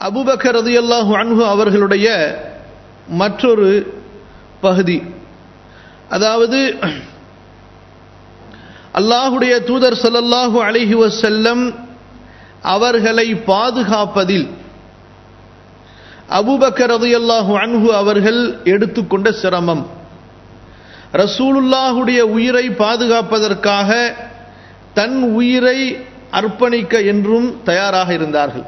Abu Bakr ரதியல்லாஹு அன்ஹு அவர்களுடைய மற்றொரு பகுதி அதாவது அல்லாஹுடைய தூதர் ஸல்லல்லாஹு அலைஹி வஸல்லம் அவர்களை பாதுகாப்பதில் அபூபக்கர் ரதியல்லாஹு அன்ஹு அவர்கள் எடுத்துக்கொண்ட சிரமம் ரசூலுல்லாஹுடைய உயிரை பாதுகாப்பதற்காக தன் உயிரை அர்ப்பணிக்க என்றும் தயாராக இருந்தார்கள்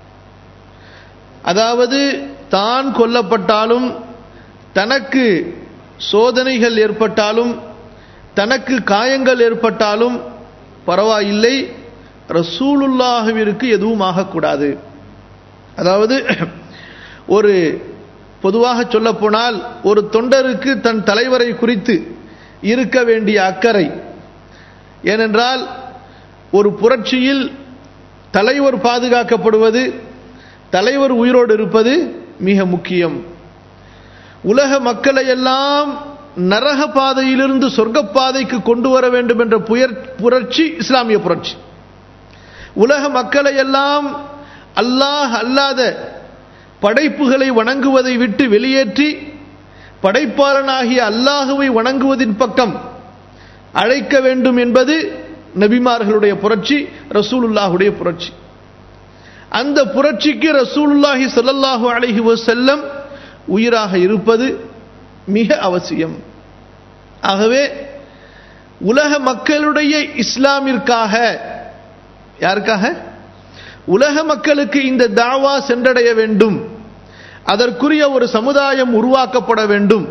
அதாவது தான் கொல்லப்பட்டாலும் தனக்கு சோதனைகள் ஏற்பட்டாலும் தனக்கு காயங்கள் ஏற்பட்டாலும் பரவாயில்லை ரசூலுல்லாஹுவிற்கு எதுவும் ஆகக்கூடாது அதாவது ஒரு பொதுவாக சொல்லப்போனால் ஒரு தொண்டருக்கு தன் தலைவரை குறித்து இருக்க வேண்டிய அக்கறை ஏனென்றால் ஒரு புரட்சியில் தலைவர் பாதுகாக்கப்படுவது தலைவர் உயிரோடு இருப்பது மிக முக்கியம் உலக மக்களை எல்லாம் நரக பாதையிலிருந்து சொர்க்க பாதைக்கு கொண்டு வர வேண்டும் என்ற புயற் புரட்சி இஸ்லாமிய புரட்சி உலக மக்களை எல்லாம் அல்லாஹ் அல்லாத படைப்புகளை வணங்குவதை விட்டு வெளியேற்றி படைப்பாளனாகிய அல்லாஹுவை வணங்குவதின் பக்கம் அழைக்க வேண்டும் என்பது நபிமார்களுடைய புரட்சி ரசூலுல்லாஹுடைய புரட்சி அந்த புரட்சிக்கு ரசூலுல்லாஹி ஸல்லல்லாஹு அலைஹி வஸல்லம் உயிராக இருப்பது மிக அவசியம் ஆகவே உலக மக்களுடைய இஸ்லாமிற்காக யாருக்காக உலக மக்களுக்கு இந்த தாவா சென்றடைய வேண்டும் அதற்குரிய ஒரு சமுதாயம் உருவாக்கப்பட வேண்டும்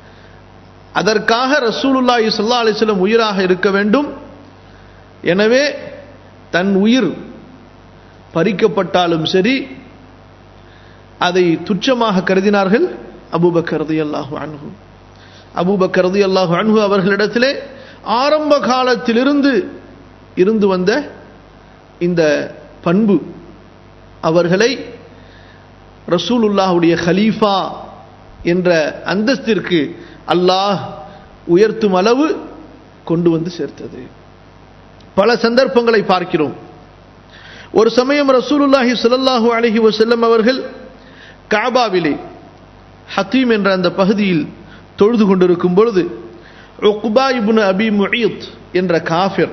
அதற்காக ரசூலுல்லாஹி ஸல்லல்லாஹு அலைஹி வஸல்லம் உயிராக இருக்க வேண்டும் எனவே தன் உயிர் பறிக்கப்பட்டாலும் சரி அதை துச்சமாக கருதினார்கள் அபூபக்கர் ரலியல்லாஹு அன்ஹு அபூபக்கர் ரலியல்லாஹு அன்ஹு அவர்களிடத்திலே ஆரம்ப காலத்திலிருந்து இருந்து வந்த இந்த பண்பு அவர்களை ரசூலுல்லாஹுடைய ஹலீஃபா என்ற அந்தஸ்திற்கு அல்லாஹ் உயர்த்தும் அளவு கொண்டு வந்து சேர்த்தது பல சந்தர்ப்பங்களை பார்க்கிறோம் ஒரு சமயம் ரசூலுல்லாஹி ஸல்லல்லாஹு அலைஹி வஸல்லம் அவர்கள் காபாவிலே ஹத்தீம் என்ற அந்த பகுதியில் தொழுது கொண்டிருக்கும் பொழுது உக்பா இப்னு அபி முஈத் என்ற காஃபிர்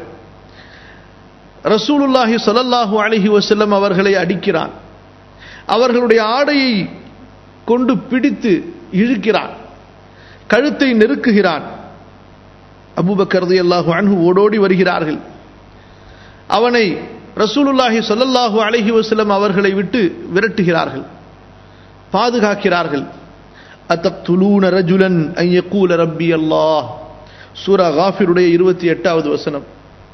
ரசூலுல்லாஹி ஸல்லல்லாஹு அலைஹி வஸல்லம் அவர்களை அடிக்கிறான் அவர்களுடைய ஆடையை கொண்டு பிடித்து இழுக்கிறான் கழுத்தை நெருக்குகிறான் அபூபக்கர் ரலியல்லாஹு அன்ஹு ஓடோடி வருகிறார்கள் அவனை ரசூலுல்லாஹி ஸல்லல்லாஹு அலைஹி வஸல்லம் அவர்களை விட்டு விரட்டுகிறார்கள் பாதுகாக்கிறார்கள் அத்தக்துலூன ரஜுலன் அன் யகூல ரப்பி அல்லாஹ் சூரா காஃபிருடைய இருபத்தி எட்டாவது வசனம்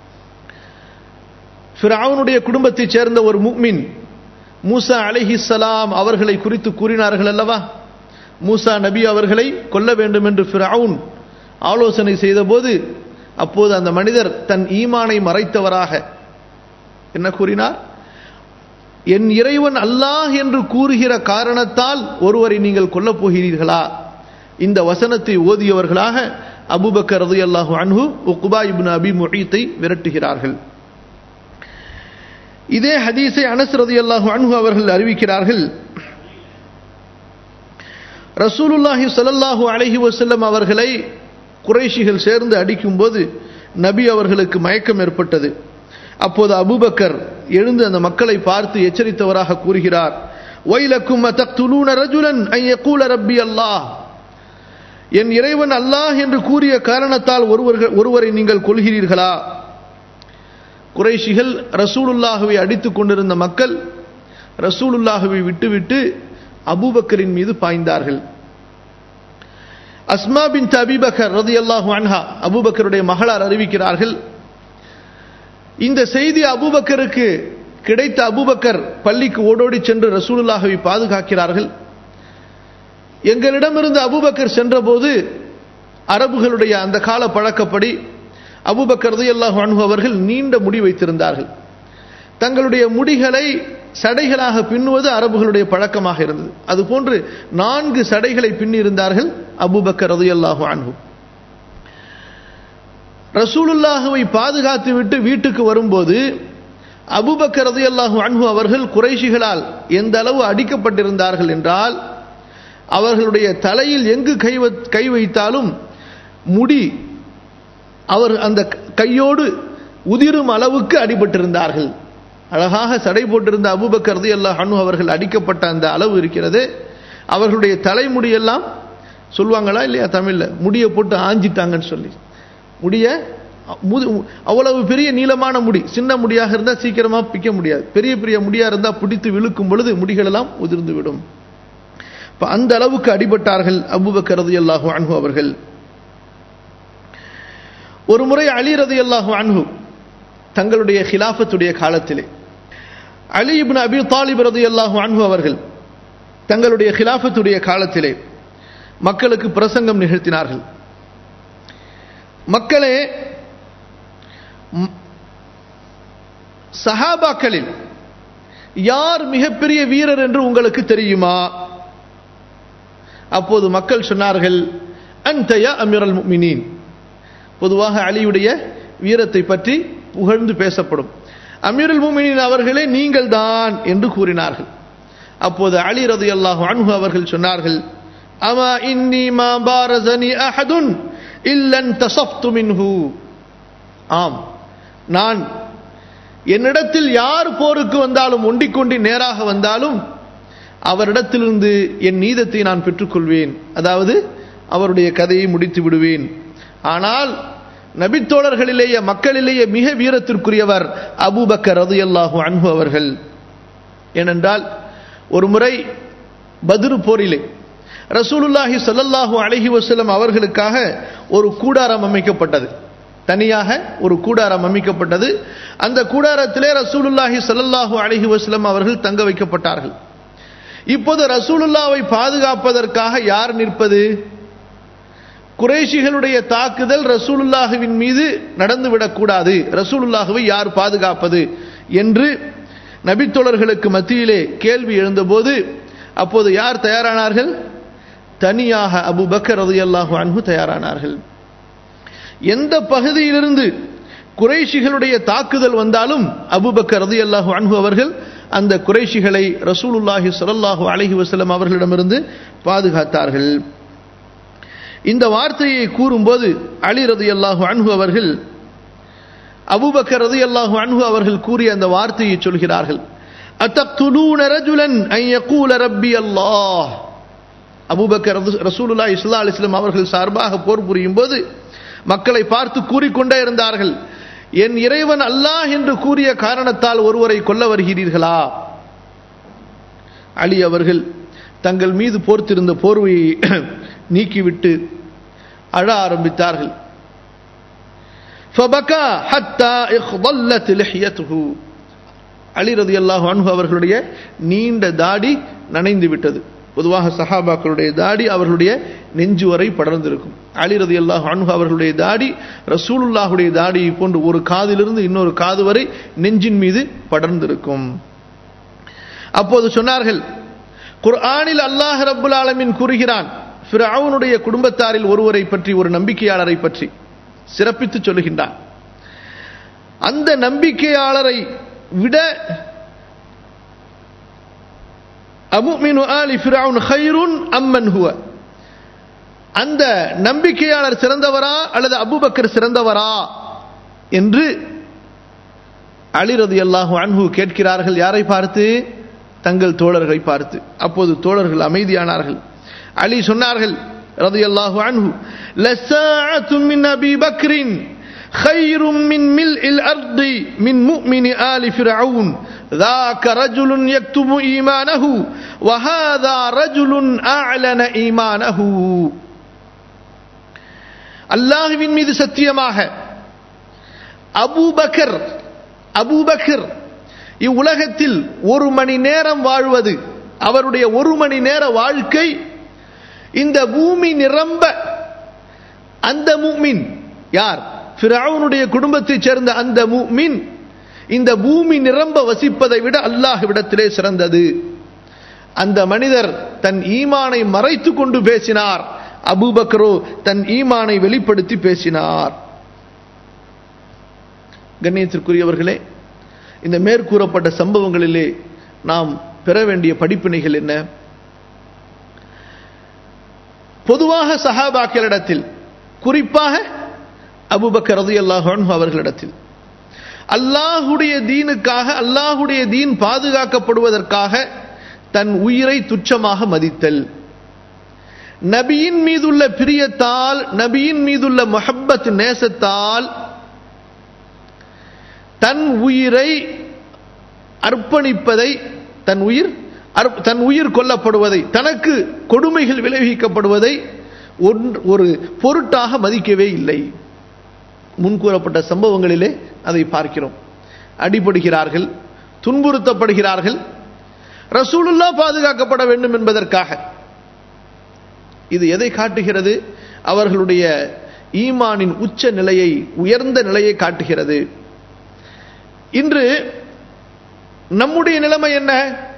ஃபிரவுனுடைய குடும்பத்தைச் சேர்ந்த ஒரு முக்மின் மூசா அலைஹிஸ்ஸலாம் அவர்களை குறித்து கூறினார்கள் அல்லவா மூசா நபி அவர்களை கொல்ல வேண்டும் என்று ஃபிரவுன் ஆலோசனை செய்தபோது அப்போது அந்த மனிதர் தன் ஈமானை மறைத்தவராக என்ன கூறினார் என் இறைவன் அல்லாஹ் என்று கூறுகிற காரணத்தால் ஒருவரை நீங்கள் கொல்லப் போகிறீர்களா இந்த வசனத்தை ஓதியவர்களாக அபுபக்கர் ரது அல்லாஹு அன்ஹு உக்பா இப்னு அபி முஹீத்தை விரட்டுகிறார்கள் இதே ஹதீஸை அனஸ் ரதி அல்லாஹு அன்ஹு அவர்கள் அறிவிக்கிறார்கள் ரசூலுல்லாஹி ஸல்லல்லாஹு அலைஹி வஸல்லம் அவர்களை குறைஷிகள் சேர்ந்து அடிக்கும்போது நபி அவர்களுக்கு மயக்கம் ஏற்பட்டது அப்போது அபூபக்கர் எழுந்து அந்த மக்களை பார்த்து எச்சரித்தவராக கூறுகிறார் ஒயிலக்கும் அத்தக்துலூன ரஜுலன் ஐ யகூல ரப்பி அல்லாஹ் என் இறைவன் அல்லாஹ் என்று கூறிய காரணத்தால் ஒருவர்கள் ஒருவரை நீங்கள் கொள்கிறீர்களா குறைஷிகள் ரசூலுல்லாஹுவை அடித்துக் கொண்டிருந்த மக்கள் ரசூலுல்லாஹுவை விட்டுவிட்டு அபூபக்கரின் மீது பாய்ந்தார்கள் அஸ்மா பின் அபிபக்கர் ரதி அல்லாஹு அன்ஹா அபூபக்கருடைய மகளார் அறிவிக்கிறார்கள் இந்த செய்தி அபூபக்கருக்கு கிடைத்த அபூபக்கர் பள்ளிக்கு ஓடோடி சென்று ரசூலுல்லாஹுவை பாதுகாக்கிறார்கள் எங்களிடமிருந்து அபூபக்கர் சென்றபோது அரபுகளுடைய அந்த கால பழக்கப்படி அபூபக்கர் ரலியல்லாஹு அன்ஹு அவர்கள் நீண்ட முடி வைத்திருந்தார்கள் தங்களுடைய முடிகளை சடைகளாக பின்னுவது அரபுகளுடைய பழக்கமாக இருந்தது அதுபோன்று நான்கு சடைகளை பின்னிருந்தார்கள் அபூபக்கர் ரலியல்லாஹு அன்ஹு ரசூலுல்லாஹுவை பாதுகாத்து விட்டு வீட்டுக்கு வரும்போது அபுபக்கர் ரதியல்லாஹு அன்ஹு அவர்கள் குறைஷிகளால் எந்த அளவு அடிக்கப்பட்டிருந்தார்கள் என்றால் அவர்களுடைய தலையில் எங்கு கை வ- கை வைத்தாலும் முடி அவர் அந்த கையோடு உதிரும் அளவுக்கு அடிபட்டிருந்தார்கள் அழகாக சடை போட்டிருந்த அபூபக்கர் ரலியல்லாஹு அன்ஹு அவர்கள் அடிக்கப்பட்ட அந்த அளவு இருக்கிறது அவர்களுடைய தலைமுடியெல்லாம் சொல்லுவாங்களா இல்லையா தமிழ்ல முடியை போட்டு ஆஞ்சிட்டாங்கன்னு சொல்லி முடிய முது அவ்வளவு பெரிய நீளமான முடி சின்ன முடியாக இருந்தால் சீக்கிரமா பிக்க முடியாது பெரிய பெரிய முடியா இருந்தால் பிடித்து விழுக்கும் பொழுது முடிகள் எல்லாம் உதிர்ந்து விடும் இப்ப அந்த அளவுக்கு அடிபட்டார்கள் அபூபக்கர் ரலியல்லாஹு அன்ஹு அவர்கள் ஒரு முறை அலி ரலியல்லாஹு அன்ஹு தங்களுடைய ஹிலாஃபத்துடைய காலத்திலே அலி இப்னு அபி தாலிப் ரலியல்லாஹு அன்ஹு அவர்கள் தங்களுடைய ஹிலாஃபத்துடைய காலத்திலே மக்களுக்கு பிரசங்கம் நிகழ்த்தினார்கள் மக்களே ம், சஹாபாக்களில் யார் மிகப்பெரிய வீரர் என்று உங்களுக்கு தெரியுமா அப்போது மக்கள் சொன்னார்கள் அன்தயா அமீரல் முஃமினீன் பொதுவாக அலியுடைய வீரத்தை பற்றி புகழ்ந்து பேசப்படும் அமீருல் முமினின் அவர்களே நீங்கள் தான் என்று கூறினார்கள் அப்போது அலி ரதியல்லாஹு அன்ஹு அவர்கள் சொன்னார்கள் அமா இன்னி மா பாரசனி அஹதுன் இல்லன் தசப்து மின்ஹு ஆம் நான் என்னிடத்தில் யார் போருக்கு வந்தாலும் ஒண்டிக்கொண்டி நேராக வந்தாலும் அவரிடத்திலிருந்து என் நீதத்தை நான் பெற்றுக்கொள்வேன் அதாவது அவருடைய கதையை முடித்து விடுவேன் ஆனால் நபித்தோழர்களிலேயே மக்களிலேயே மிக வீரத்திற்குரியவர் அபூபக்கர் ரதியல்லாஹு அன்ஹு அவர்கள் ஏனென்றால் ஒரு முறை பத்ரு போரிலே ரசூலுல்லாஹி ஸல்லல்லாஹு அலைஹி வஸல்லம் அவர்களுக்காக ஒரு கூடாரம் அமைக்கப்பட்டது தனியாக ஒரு கூடாரம் அமைக்கப்பட்டது அந்த கூடாரத்திலே ரசூலுல்லாஹி ஸல்லல்லாஹு அலைஹி வஸல்லம் அவர்கள் தங்க வைக்கப்பட்டார்கள் இப்போது ரசூலுல்லாவை பாதுகாப்பதற்காக யார் நிற்பது குறைஷிகளுடைய தாக்குதல் ரசூலுல்லாஹுவின் மீது நடந்துவிடக்கூடாது ரசூலுல்லாஹுவை யார் பாதுகாப்பது என்று நபித்தோழர்களுக்கு மத்தியிலே கேள்வி எழுந்தபோது அப்போது யார் தயாரானார்கள் தனியாக அபு பக்கர் ரலியல்லாஹு அன்ஹு தயாரானார்கள் எந்த பகுதியிலிருந்து குறைஷிகளுடைய தாக்குதல் வந்தாலும் அபுபக்கர் ரலியல்லாஹு அன்ஹு அவர்கள் அந்த குறைஷிகளை ரசூலுல்லாஹி ஸல்லல்லாஹு அலைஹி வஸல்லம் அவர்களிடமிருந்து பாதுகாத்தார்கள் இந்த வார்த்தையை கூறும்போது அலி ரதியல்லாஹு அன்ஹு அவர்கள் அபூபக்கர் ரதியல்லாஹு அன்ஹு அவர்கள் கூறிய அந்த வார்த்தையை சொல்கிறார்கள் அத்தக்துலூன ரஜுலன் அன் யகூல ரப்பி அல்லாஹ் அபூபக்கர் ரது- ரசூலுல்லாஹி ஸல்லல்லாஹு அலைஹி வஸல்லம் அவர்கள் சார்பாக போர் புரியும் போது மக்களை பார்த்து கூறிக்கொண்டே இருந்தார்கள் என் இறைவன் அல்லாஹ் என்று கூறிய காரணத்தால் ஒருவரை கொல்ல வருகிறீர்களா அலி அவர்கள் தங்கள் மீது போர்த்திருந்த போர்வையை நீக்கிவிட்டு அழ ஆரம்பித்தார்கள் فبكى حتى اخضلت لحيته அலி ரதியல்லாஹு அன்ஹு அவர்களுடைய நீண்ட தாடி நனைந்து விட்டது பொதுவாக சஹாபாக்களுடைய தாடி அவர்களுடைய நெஞ்சு வரை படர்ந்திருக்கும் அலி ரதியல்லாஹு அன்ஹு அவர்களுடைய தாடி ரசூலுல்லாஹுடைய தாடியை போன்று ஒரு காதிலிருந்து இன்னொரு காது வரை நெஞ்சின் மீது படர்ந்திருக்கும் அப்போது சொன்னார்கள் குர்ஆனில் அல்லாஹ் ரப்புல் ஆலமீன் கூறுகிறான் ஃபிரௌனுடைய குடும்பத்தாரில் ஒருவரை பற்றி ஒரு நம்பிக்கையாளரை பற்றி சிறப்பித்து சொல்லுகின்றான் அந்த நம்பிக்கையாளரை விட அமுமினு ஆலி ஃபிரௌன் ஹைருன் அம்மன் ஹுவ அந்த நம்பிக்கையாளர் சிறந்தவரா அல்லது அபூபக்கர் சிறந்தவரா என்று அலி ரலியல்லாஹு அன்ஹு கேட்கிறார்கள் யாரை பார்த்து தங்கள் தோழர்களை பார்த்து அப்போது தோழர்கள் அமைதியானார்கள் அலி சொன்னார்கள் ரலியல்லாஹு அன்ஹு லசாஅத்து மின் அபி பக்ரின் خير من ملء الأرض من مؤمن آل فرعون ذاك رجل يكتم إيمانه وهذا رجل أعلن إيمانه அல்லாஹுவின் மீது சத்தியமாக அபூபக்கர் அபூபக்கர் இவ்வுலகத்தில் ஒரு மணி நேரம் வாழ்வது அவருடைய ஒரு மணி நேர வாழ்க்கை இந்த பூமி நிரம்ப அந்த மூமின் யார் ஃபிரௌனுடைய குடும்பத்தைச் சேர்ந்த அந்த மூமின் இந்த பூமி நிரம்ப வசிப்பதை விட அல்லாஹ்விடத்திலே சிறந்தது அந்த மனிதர் தன் ஈமானை மறைத்து கொண்டு பேசினார் அபூபக்கரோ தன் ஈமானை வெளிப்படுத்தி பேசினார் கண்ணியத்திற்குரியவர்களே இந்த மேற்கூறப்பட்ட சம்பவங்களிலே நாம் பெற வேண்டிய படிப்பினைகள் என்ன பொதுவாக சஹாபாக்களிடத்தில் குறிப்பாக அபுபக்கர் ரலியல்லாஹு அன்ஹு அவர்களிடத்தில் அல்லாஹுடைய தீனுக்காக அல்லாஹுடைய தீன் பாதுகாக்கப்படுவதற்காக தன் உயிரை துச்சமாக மதித்தல் நபியின் மீதுள்ள பிரியத்தால் நபியின் மீதுள்ள மொஹப்பத் நேசத்தால் தன் உயிரை அர்ப்பணிப்பதை தன் உயிர் அர்ப்ப- தன் உயிர் கொல்லப்படுவதை தனக்கு கொடுமைகள் விளைவிக்கப்படுவதை ஒன்று- ஒரு பொருட்டாக மதிக்கவே இல்லை முன்கூறப்பட்ட சம்பவங்களிலே அதை பார்க்கிறோம் அடிபடுகிறார்கள் துன்புறுத்தப்படுகிறார்கள் ரசூலுல்லா பாதுகாக்கப்பட வேண்டும் என்பதற்காக இது எதை காட்டுகிறது அவர்களுடைய ஈமானின் உச்ச நிலையை உயர்ந்த நிலையை காட்டுகிறது இன்று நம்முடைய நிலைமை என்ன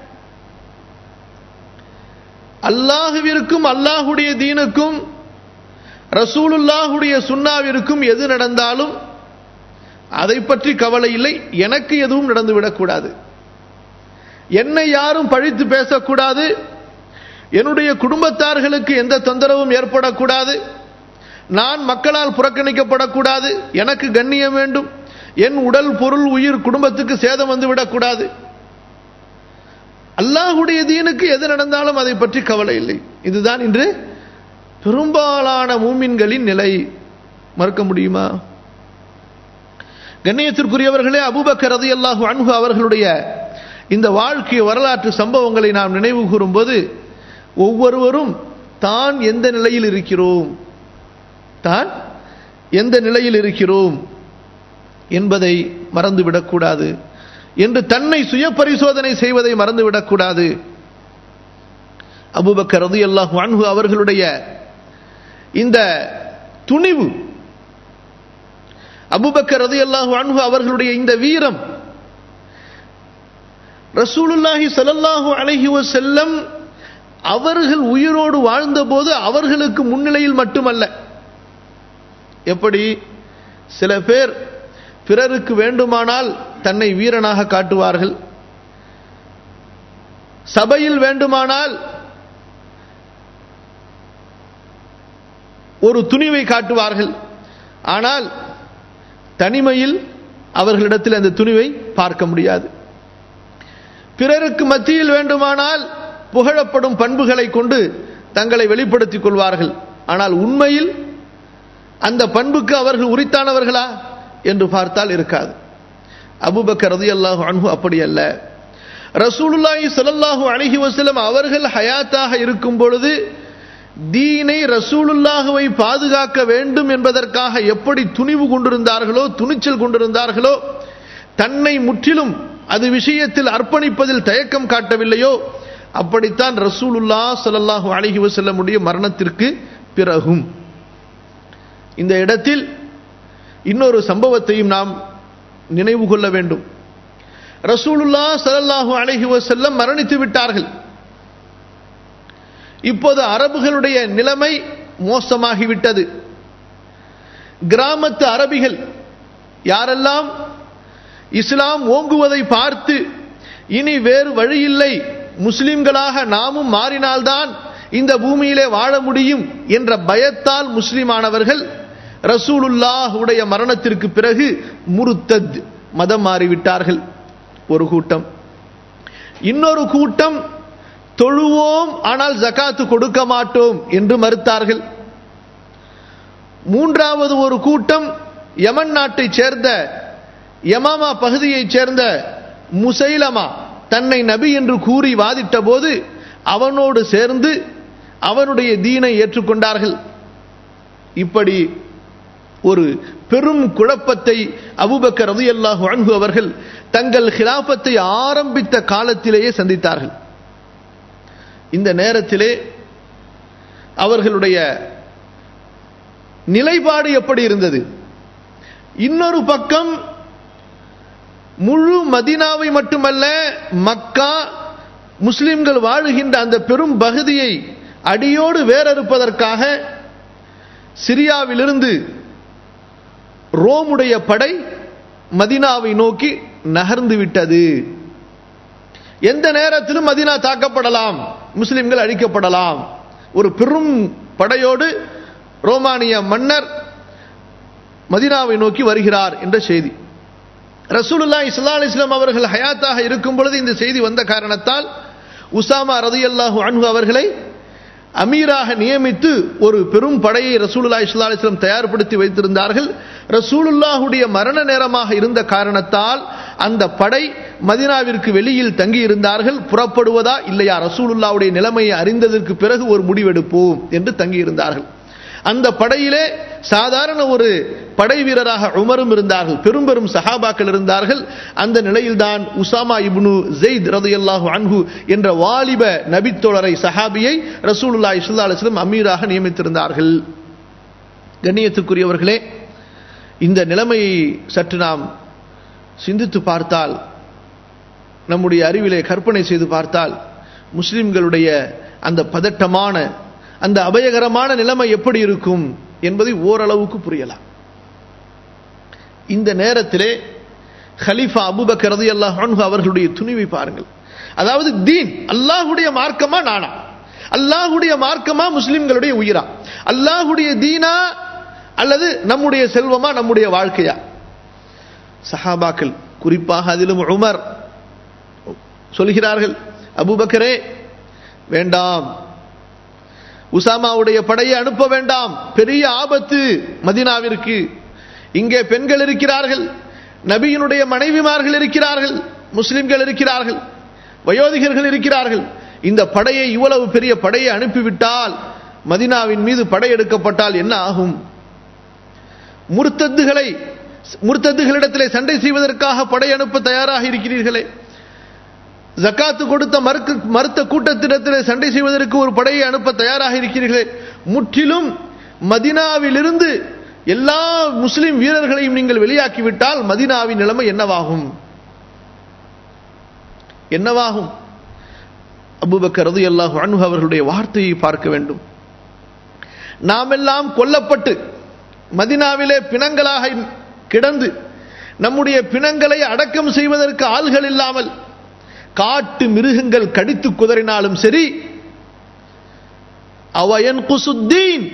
அல்லாஹுவிற்கும் அல்லாஹுடைய தீனுக்கும் ரசூலுல்லாஹுடைய சுன்னாவிற்கும் எது நடந்தாலும் அதை பற்றி கவலை இல்லை எனக்கு எதுவும் நடந்துவிடக்கூடாது என்னை யாரும் பழித்து பேசக்கூடாது என்னுடைய குடும்பத்தார்களுக்கு எந்த தொந்தரவும் ஏற்படக்கூடாது நான் மக்களால் புறக்கணிக்கப்படக்கூடாது எனக்கு கண்ணியம் வேண்டும் என் உடல் பொருள் உயிர் குடும்பத்துக்கு சேதம் வந்து விடக்கூடாது அல்லாஹுடைய தீனுக்கு எது நடந்தாலும் அதை பற்றி கவலை இல்லை இதுதான் இன்று பெரும்பாலான மூமின்களின் நிலை மறுக்க முடியுமா கண்ணியத்திற்குரியவர்களே அபூபக்கர் ரலியல்லாஹு அன்ஹு அவர்களுடைய இந்த வாழ்க்கை வரலாற்று சம்பவங்களை நாம் நினைவு கூறும்போது ஒவ்வொருவரும் தான் எந்த நிலையில் இருக்கிறோம் தான் எந்த நிலையில் இருக்கிறோம் என்பதை மறந்துவிடக்கூடாது என்று தன்னை சுய பரிசோதனை செய்வதை மறந்துவிடக்கூடாது அபூபக்கர் ரலியல்லாஹு அன்ஹு அவர்களுடைய இந்த துணிவு அபூபக்கர் ரலியல்லாஹு அன்ஹு அவர்களுடைய இந்த வீரம் ரசூலுல்லாஹி ஸல்லல்லாஹு அலைஹி வஸல்லம் அவர்கள் உயிரோடு வாழ்ந்தபோது அவர்களுக்கு முன்னிலையில் மட்டுமல்ல எப்படி சில பேர் பிறருக்கு வேண்டுமானால் தன்னை வீரனாக காட்டுவார்கள் சபையில் வேண்டுமானால் ஒரு துணிவை காட்டுவார்கள் ஆனால் தனிமையில் அவர்களிடத்தில் அந்த துணிவை பார்க்க முடியாது பிறருக்கு மத்தியில் வேண்டுமானால் புகழப்படும் பண்புகளை கொண்டு தங்களை வெளிப்படுத்திக் கொள்வார்கள் ஆனால் உண்மையில் அந்த பண்புக்கு அவர்கள் உரித்தானவர்களா என்று பார்த்தால் இருக்காது அபூபக்கர் ரலியல்லாஹு அன்ஹு அப்படி அல்ல ரசூலுல்லாஹி ஸல்லல்லாஹு அலைஹி வஸல்லம் அவர்கள் ஹயாத்தாக இருக்கும் பொழுது தீனை ரசூலுல்லாஹுவை பாதுகாக்க வேண்டும் என்பதற்காக எப்படி துணிவு கொண்டிருந்தார்களோ துணிச்சல் கொண்டிருந்தார்களோ தன்னை முற்றிலும் அது விஷயத்தில் அர்ப்பணிப்பதில் தயக்கம் காட்டவில்லையோ அப்படித்தான் ரசூலுல்லா ஸல்லல்லாஹு அலைஹி வஸல்லமுடைய மரணத்திற்கு பிறகும் இந்த இடத்தில் இன்னொரு சம்பவத்தையும் நாம் நினைவு கொள்ள வேண்டும் ரசூலுல்லா ஸல்லல்லாஹு அலைஹி வஸல்லம் மரணித்து விட்டார்கள் இப்போது அரபுகளுடைய நிலைமை மோசமாகிவிட்டது கிராமத்து அரபிகள் யாரெல்லாம் இஸ்லாம் ஓங்குவதை பார்த்து இனி வேறு வழியில்லை முஸ்லிம்களாக நாமும் மாறினால்தான் இந்த பூமியிலே வாழ முடியும் என்ற பயத்தால் முஸ்லிமானவர்கள் ரசூலுல்லாஹுடைய மரணத்திற்கு பிறகு முருத்தத் மதம் மாறிவிட்டார்கள் ஒரு கூட்டம் இன்னொரு கூட்டம் தொழுவோம் ஆனால் ஜகாத்து கொடுக்க மாட்டோம் என்று மறுத்தார்கள் மூன்றாவது ஒரு கூட்டம் யமன் நாட்டைச் சேர்ந்த யமாமா பகுதியைச் சேர்ந்த முசைலமா தன்னை நபி என்று கூறி வாதிட்ட போது அவனோடு சேர்ந்து அவனுடைய தீனை ஏற்றுக்கொண்டார்கள் இப்படி ஒரு பெரும் குழப்பத்தை அபுபக்கர் ரலியல்லாஹு அன்ஹு அவர்கள் தங்கள் ஹிலாபத்தை ஆரம்பித்த காலத்திலேயே சந்தித்தார்கள் இந்த நேரத்திலே அவர்களுடைய நிலைப்பாடு எப்படி இருந்தது இன்னொரு பக்கம் முழு மதினாவை மட்டுமல்ல மக்கா முஸ்லிம்கள் வாழுகின்ற அந்த பெரும் பகுதியை அடியோடு வேறறுப்பதற்காக சிரியாவிலிருந்து ரோமுடைய படை மதினாவை நோக்கி நகர்ந்து விட்டது எந்த நேரத்திலும் மதினா தாக்கப்படலாம் முஸ்லிம்கள் அழிக்கப்படலாம் ஒரு பெரும் படையோடு ரோமானிய மன்னர் மதினாவை நோக்கி வருகிறார் என்ற செய்தி ரசூலுல்லா இஸ்லா அலிஸ்லாம் அவர்கள் ஹயாத்தாக இருக்கும் பொழுது இந்த செய்தி வந்த காரணத்தால் உசாமா ரதியல்லாஹு அன்ஹு அவர்களை அமீராக நியமித்து ஒரு பெரும் படையை ரசூலுல்லா இஸ்லா அலிஸ்லாம் தயார்படுத்தி வைத்திருந்தார்கள் ரசூலுல்லாஹுடைய மரண நேரமாக இருந்த காரணத்தால் அந்த படை மதினாவிற்கு வெளியில் தங்கி இருந்தார்கள் புறப்படுவதா இல்லையா ரசூலுல்லாவுடைய நிலைமையை அறிந்ததற்கு பிறகு ஒரு முடிவெடுப்போம் என்று தங்கி இருந்தார்கள் அந்த படையிலே சாதாரண ஒரு படை வீரராக உமரும் இருந்தார்கள் பெரும் பெரும் சஹாபாக்கள் இருந்தார்கள் அந்த நிலையில்தான் உசாமா இப்னு ஜெயித் ரதையல்லாஹு அன்ஹு என்ற வாலிப நபித்தோழரை சஹாபியை ரசூலுல்லா இஸ்லா அலிஸ்லம் அமீராக நியமித்திருந்தார்கள் கண்ணியத்துக்குரியவர்களே இந்த நிலைமையை சற்று நாம் சிந்தித்து பார்த்தால் நம்முடைய அறிவிலே கற்பனை செய்து பார்த்தால் முஸ்லிம்களுடைய அந்த பதட்டமான அந்த அபயகரமான நிலைமை எப்படி இருக்கும் என்பதை ஓரளவுக்கு புரியலாம் இந்த நேரத்திலே ஹலீஃபா அபுபக்கர் ரதி அல்லாஹ் அவர்களுடைய துணிவை பாருங்கள் அதாவது தீன் அல்லாஹுடைய மார்க்கமா நானா அல்லாஹுடைய மார்க்கமா முஸ்லிம்களுடைய உயிரா அல்லாஹுடைய தீனா அல்லது நம்முடைய செல்வமா நம்முடைய வாழ்க்கையா சஹாபாக்கள் குறிப்பாக அதிலும் உமர் சொல்கிறார்கள் அபுபக்கரே வேண்டாம் உசாமாவுடைய படையை அனுப்ப வேண்டாம் பெரிய ஆபத்து மதினாவிற்கு இங்கே பெண்கள் இருக்கிறார்கள் நபியினுடைய மனைவிமார்கள் இருக்கிறார்கள் முஸ்லிம்கள் இருக்கிறார்கள் வயோதிகர்கள் இருக்கிறார்கள் இந்த படையை இவ்வளவு பெரிய படையை அனுப்பிவிட்டால் மதினாவின் மீது படையெடுக்கப்பட்டால் என்ன ஆகும் முர்த்தத்துகளை முர்த்தத்துகளிடத்திலே சண்டை செய்வதற்காக படை அனுப்ப தயாராக இருக்கிறீர்களே ஜக்காத்து கொடுத்த மறுக்க மறுத்த கூட்டத்திடத்திலே சண்டை செய்வதற்கு ஒரு படையை அனுப்ப தயாராக இருக்கிறீர்களே முற்றிலும் மதினாவிலிருந்து எல்லா முஸ்லிம் வீரர்களையும் நீங்கள் வெளியாக்கிவிட்டால் மதினாவின் நிலைமை என்னவாகும் என்னவாகும் அபுபக்கர் ரது அல்லாஹு அன்பு அவர்களுடைய வார்த்தையை பார்க்க வேண்டும் நாமெல்லாம் கொல்லப்பட்டு மதினாவிலே பிணங்களாக கிடந்து நம்முடைய பிணங்களை அடக்கம் செய்வதற்கு ஆள்கள் இல்லாமல் காட்டு மிருகங்கள் கடித்து குதறினாலும் சரி அவயன் குசுத்தீன்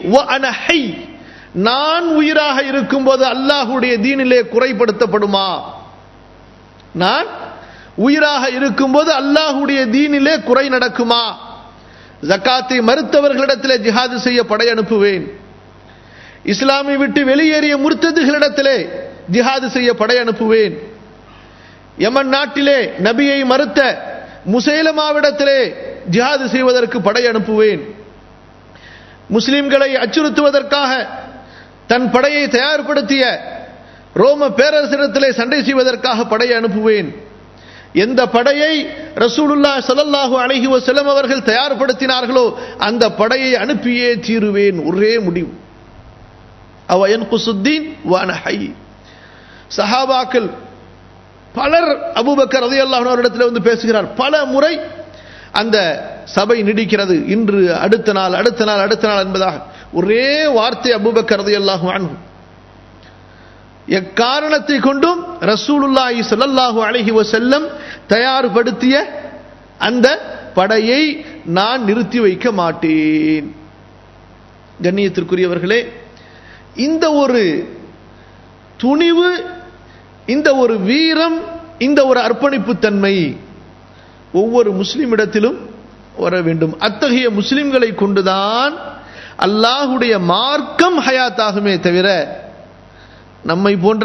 நான் உயிராக இருக்கும்போது அல்லாஹுடைய தீனிலே குறைப்படுத்தப்படுமா நான் உயிராக இருக்கும்போது அல்லாஹுடைய தீனிலே குறை நடக்குமா ஜக்காத்தை மறுத்தவர்களிடத்திலே ஜிஹாது செய்ய படை அனுப்புவேன் இஸ்லாமை விட்டு வெளியேறிய முர்த்ததுகளிடத்திலே ஜிஹாது செய்ய படை அனுப்புவேன் யமன் நாட்டிலே நபியை மறுத்த முசேலமாவிடத்திலே ஜிஹாது செய்வதற்கு படை அனுப்புவேன் முஸ்லிம்களை அச்சுறுத்துவதற்காக தன் படையை தயார்படுத்திய ரோம பேரரசிடத்திலே சண்டை செய்வதற்காக படையை அனுப்புவேன் எந்த படையை ரசூலுல்லா சல்லல்லாஹு அலைஹி வஸல்லம் அவர்கள் தயார்படுத்தினார்களோ அந்த படையை அனுப்பியே தீருவேன் ஒரே முடிவு அவ என் குசுத்தீன் வான ஹை சஹாபாக்கள் பலர் அபுபக்கர் ரதி அல்லாஹிடத்தில் வந்து பேசுகிறார் பல முறை அந்த சபை நீடிக்கிறது இன்று அடுத்த நாள் அடுத்த நாள் அடுத்த நாள் என்பதாக ஒரே வார்த்தை அபுபக்கர் ரதி அல்லாஹு அன்பு எக்காரணத்தை கொண்டும் ரசூலுல்லாஹி ஸல்லல்லாஹு அலைஹி வஸல்லம் தயார்படுத்திய அந்த படையை நான் நிறுத்தி வைக்க மாட்டேன் கண்ணியத்திற்குரியவர்களே இந்த ஒரு துணிவு இந்த ஒரு வீரம் இந்த ஒரு அர்ப்பணிப்பு தன்மை ஒவ்வொரு முஸ்லிமிடத்திலும் வர வேண்டும் அத்தகைய முஸ்லிம்களை கொண்டுதான் அல்லாஹுடைய மார்க்கம் ஹயாத்தாகுமே தவிர நம்மை போன்ற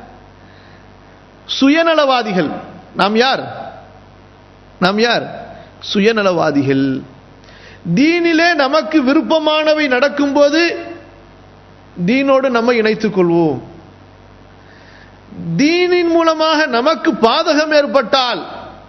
சுயநலவாதிகள் நாம் யார் நாம் யார் சுயநலவாதிகள் தீனிலே நமக்கு விருப்பமானவை நடக்கும்போது தீனோடு நம்ம இணைத்துக் கொள்வோம் தீனின் மூலமாக நமக்கு பாதகம் ஏற்பட்டால்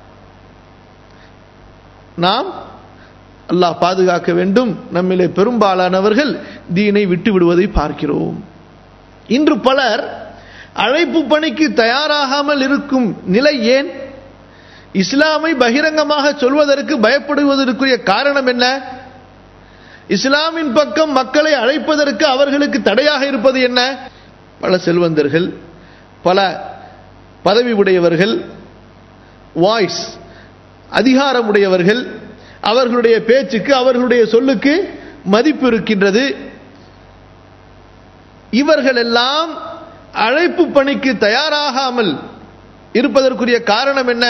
நாம் அல்லாஹ் பாதுகாக்க வேண்டும் நம்மிலே பெரும்பாலானவர்கள் தீனை விட்டு விடுவதை பார்க்கிறோம் இன்று பலர் அழைப்பு பணிக்கு தயாராகாமல் இருக்கும் நிலை ஏன் இஸ்லாமை பகிரங்கமாக சொல்வதற்கு பயப்படுவதற்குரிய காரணம் என்ன இஸ்லாமின் பக்கம் மக்களை அழைப்பதற்கு அவர்களுக்கு தடையாக இருப்பது என்ன பல செல்வந்தர்கள் பல பதவி உடையவர்கள் வாய்ஸ் அதிகாரம் உடையவர்கள் அவர்களுடைய பேச்சுக்கு அவர்களுடைய சொல்லுக்கு மதிப்பு இருக்கின்றது இவர்கள் எல்லாம் அழைப்பு பணிக்கு தயாராகாமல் இருப்பதற்குரிய காரணம் என்ன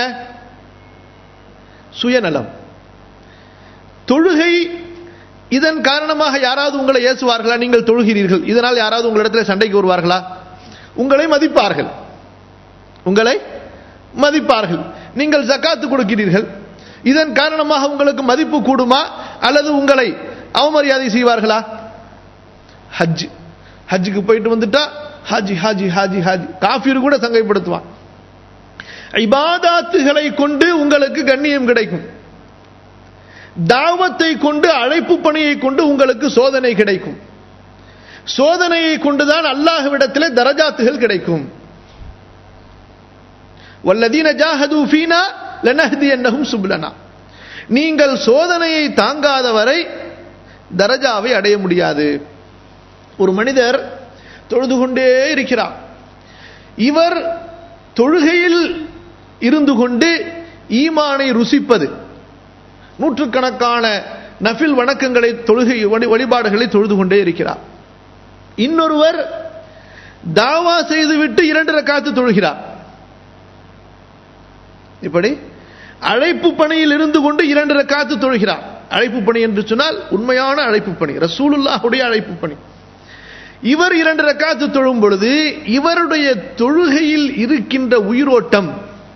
சுயநலம் தொழுகை இதன் காரணமாக யாராவது உங்களை ஏசுவார்களா நீங்கள் தொழுகிறீர்கள் இதனால் யாராவது உங்களிடத்தில் சண்டைக்கு வருவார்களா உங்களை மதிப்பார்கள் உங்களை மதிப்பார்கள் நீங்கள் ஜக்காத்து கொடுக்கிறீர்கள் இதன் காரணமாக உங்களுக்கு மதிப்பு கூடுமா அல்லது உங்களை அவமரியாதை செய்வார்களா ஹஜ் ஹஜ்ஜுக்கு போயிட்டு வந்துட்டா ஹாஜி ஹாஜி ஹாஜி ஹாஜி காஃபீர் கூட சங்கைப்படுத்துவான் இபாதாத்துகளை கொண்டு உங்களுக்கு கண்ணியம் கிடைக்கும் தாவத்தை கொண்டு அழைப்பு பணியை கொண்டு உங்களுக்கு சோதனை கிடைக்கும் சோதனையை கொண்டுதான் அல்லாஹ்விடத்திலே தரஜாத்துகள் கிடைக்கும் வல்லதீன ஜாஹது ஃபீனா லனஹதி என்னஹும் சுப்லனா நீங்கள் சோதனையை தாங்காத வரை தரஜாவை அடைய முடியாது ஒரு மனிதர் தொழுது கொண்டே இருக்கிறார் இவர் தொழுகையில் இருந்து கொண்டு ஈமானை ருசிப்பது நூற்றுக்கணக்கான நஃபில் வணக்கங்களை தொழுகை வழிபாடுகளை தொழுது கொண்டே இருக்கிறார் இன்னொருவர் தாவா செய்துவிட்டு இரண்டு ரக்காத்து தொழுகிறார் இப்படி அழைப்பு பணியில் இருந்து கொண்டு இரண்டு ரக்காத்து தொழுகிறார் அழைப்பு பணி என்று சொன்னால் உண்மையான அழைப்பு பணி ரசூலுல்லாஹுடைய அழைப்பு பணி இவர் இரண்டு ரக்காத்து தொழும் பொழுது இவருடைய தொழுகையில் இருக்கின்ற உயிரோட்டம்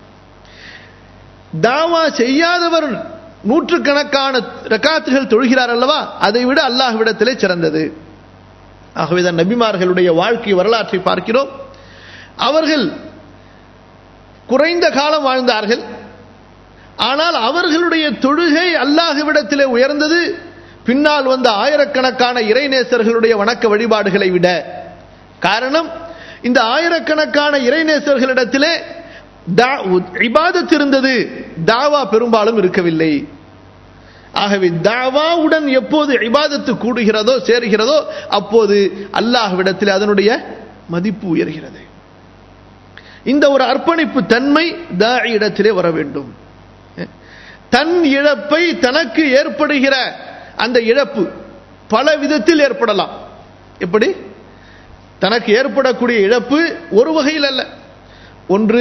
தாவா செய்யாதவர் நூற்றுக்கணக்கான ரக்காத்துகள் தொழுகிறார் அல்லவா அதை விட அல்லாஹ்விடத்திலே சிறந்தது ஆகவேதான் நபிமார்களுடைய வாழ்க்கை வரலாற்றை பார்க்கிறோம் அவர்கள் குறைந்த காலம் வாழ்ந்தார்கள் ஆனால் அவர்களுடைய தொழுகை அல்லாஹ்விடத்திலே உயர்ந்தது பின்னால் வந்த ஆயிரக்கணக்கான இறைநேசர்களுடைய வணக்க வழிபாடுகளை விட காரணம் இந்த ஆயிரக்கணக்கான இறைநேசர்களிடத்திலே இபாதத் இருந்தது தாவா பெரும்பாலும் இருக்கவில்லை ஆகவே தாவாவுடன் எப்போது இபாதத்து கூடுகிறதோ சேருகிறதோ அப்போது அல்லாஹ்விடத்தில் அதனுடைய மதிப்பு உயர்கிறது இந்த ஒரு அர்ப்பணிப்பு தன்மை இடத்திலே வர வேண்டும் தன் இழப்பை தனக்கு ஏற்படுகிற அந்த இழப்பு பல விதத்தில் ஏற்படலாம் எப்படி தனக்கு ஏற்படக்கூடிய இழப்பு ஒரு வகையில் அல்ல ஒன்று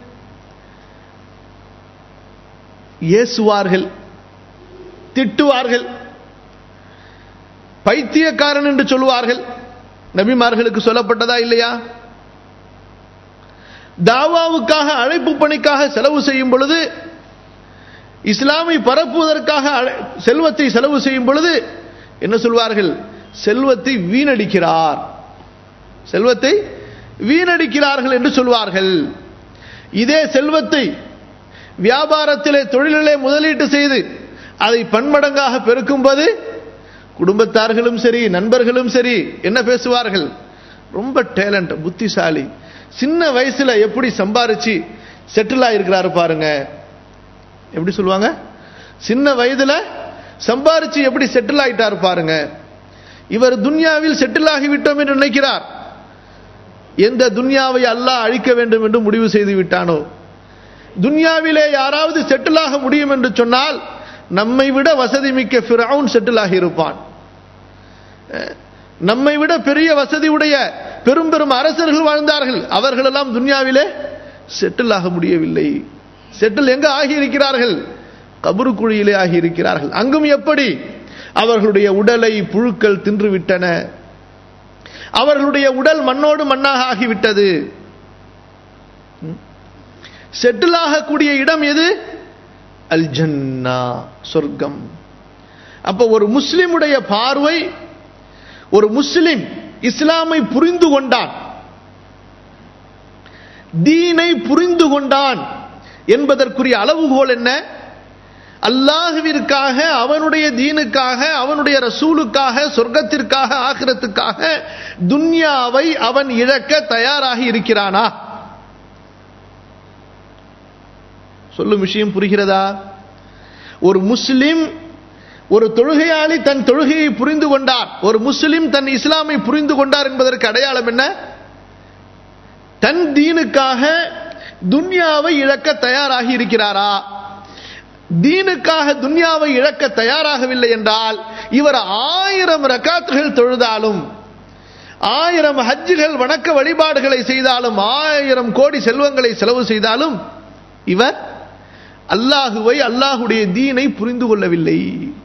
ஏசுவார்கள் திட்டுவார்கள் பைத்தியக்காரன் என்று சொல்லுவார்கள் நபிமார்களுக்கு சொல்லப்பட்டதா இல்லையா தாவாவுக்காக அழைப்பு பணிக்காக செலவு செய்யும் பொழுது இஸ்லாமை பரப்புவதற்காக செல்வத்தை செலவு செய்யும் பொழுது என்ன சொல்வார்கள் செல்வத்தை வீணடிக்கிறார் செல்வத்தை வீணடிக்கிறார்கள் என்று சொல்வார்கள் இதே செல்வத்தை வியாபாரத்திலே தொழிலிலே முதலீட்டு செய்து அதை பன்மடங்காக பெருக்கும்போது குடும்பத்தார்களும் சரி நண்பர்களும் சரி என்ன பேசுவார்கள் ரொம்ப டேலண்ட் புத்திசாலி சின்ன வயசுல எப்படி சம்பாரிச்சு செட்டில் ஆயிருக்கிறாரு பாருங்க எப்படி சொல்லுவாங்க சின்ன வயதுல சம்பாரிச்சு எப்படி செட்டில் ஆயிட்டாரு பாருங்க இவர் துன்யாவில் செட்டில் ஆகிவிட்டோம் என்று நினைக்கிறார் எந்த துன்யாவை அல்லாஹ் அழிக்க வேண்டும் என்று முடிவு செய்து விட்டானோ துன்யாவிலே யாராவது செட்டில் ஆக முடியும் என்று சொன்னால் நம்மை விட வசதி மிக்க ஃபிரவுன் செட்டில் ஆகி இருப்பான் நம்மை விட பெரிய வசதி உடைய பெரும் பெரும் அரசர்கள் வாழ்ந்தார்கள் அவர்களெல்லாம் துன்யாவிலே செட்டில் ஆக முடியவில்லை செட்டில் எங்க ஆகி இருக்கிறார்கள் கபரு குழியிலே ஆகி இருக்கிறார்கள் அங்கும் எப்படி அவர்களுடைய உடலை புழுக்கள் தின்றுவிட்டன அவர்களுடைய உடல் மண்ணோடு மண்ணாக ஆகிவிட்டது செட்டில் ஆகக்கூடிய இடம் எது அல் ஜன்னா சொர்க்கம் அப்ப ஒரு முஸ்லிமுடைய பார்வை ஒரு முஸ்லிம் இஸ்லாமை புரிந்து கொண்டான் தீனை புரிந்து கொண்டான் என்பதற்குரிய அளவுகோல் என்ன அல்லாஹுவிற்காக அவனுடைய தீனுக்காக அவனுடைய ரசூலுக்காக சொர்க்கத்திற்காக ஆகிரத்துக்காக துன்யாவை அவன் இழக்க தயாராகி இருக்கிறானா சொல்லும் விஷயம் புரிகிறதா ஒரு முஸ்லிம் ஒரு தொழுகையாளி தன் தொழுகையை புரிந்து கொண்டார் ஒரு முஸ்லிம் தன் இஸ்லாமை புரிந்து கொண்டார் என்பதற்கு அடையாளம் என்ன தன் தீனுக்காக துன்யாவை இழக்க தயாராகி இருக்கிறாரா தீனுக்காக துன்யாவை இழக்க தயாராகவில்லை என்றால் இவர் ஆயிரம் ரக்காத்துகள் தொழுதாலும் ஆயிரம் ஹஜ்ஜுகள் வணக்க வழிபாடுகளை செய்தாலும் ஆயிரம் கோடி செல்வங்களை செலவு செய்தாலும் இவர் அல்லாஹுவை அல்லாஹுடைய தீனை புரிந்து கொள்ளவில்லை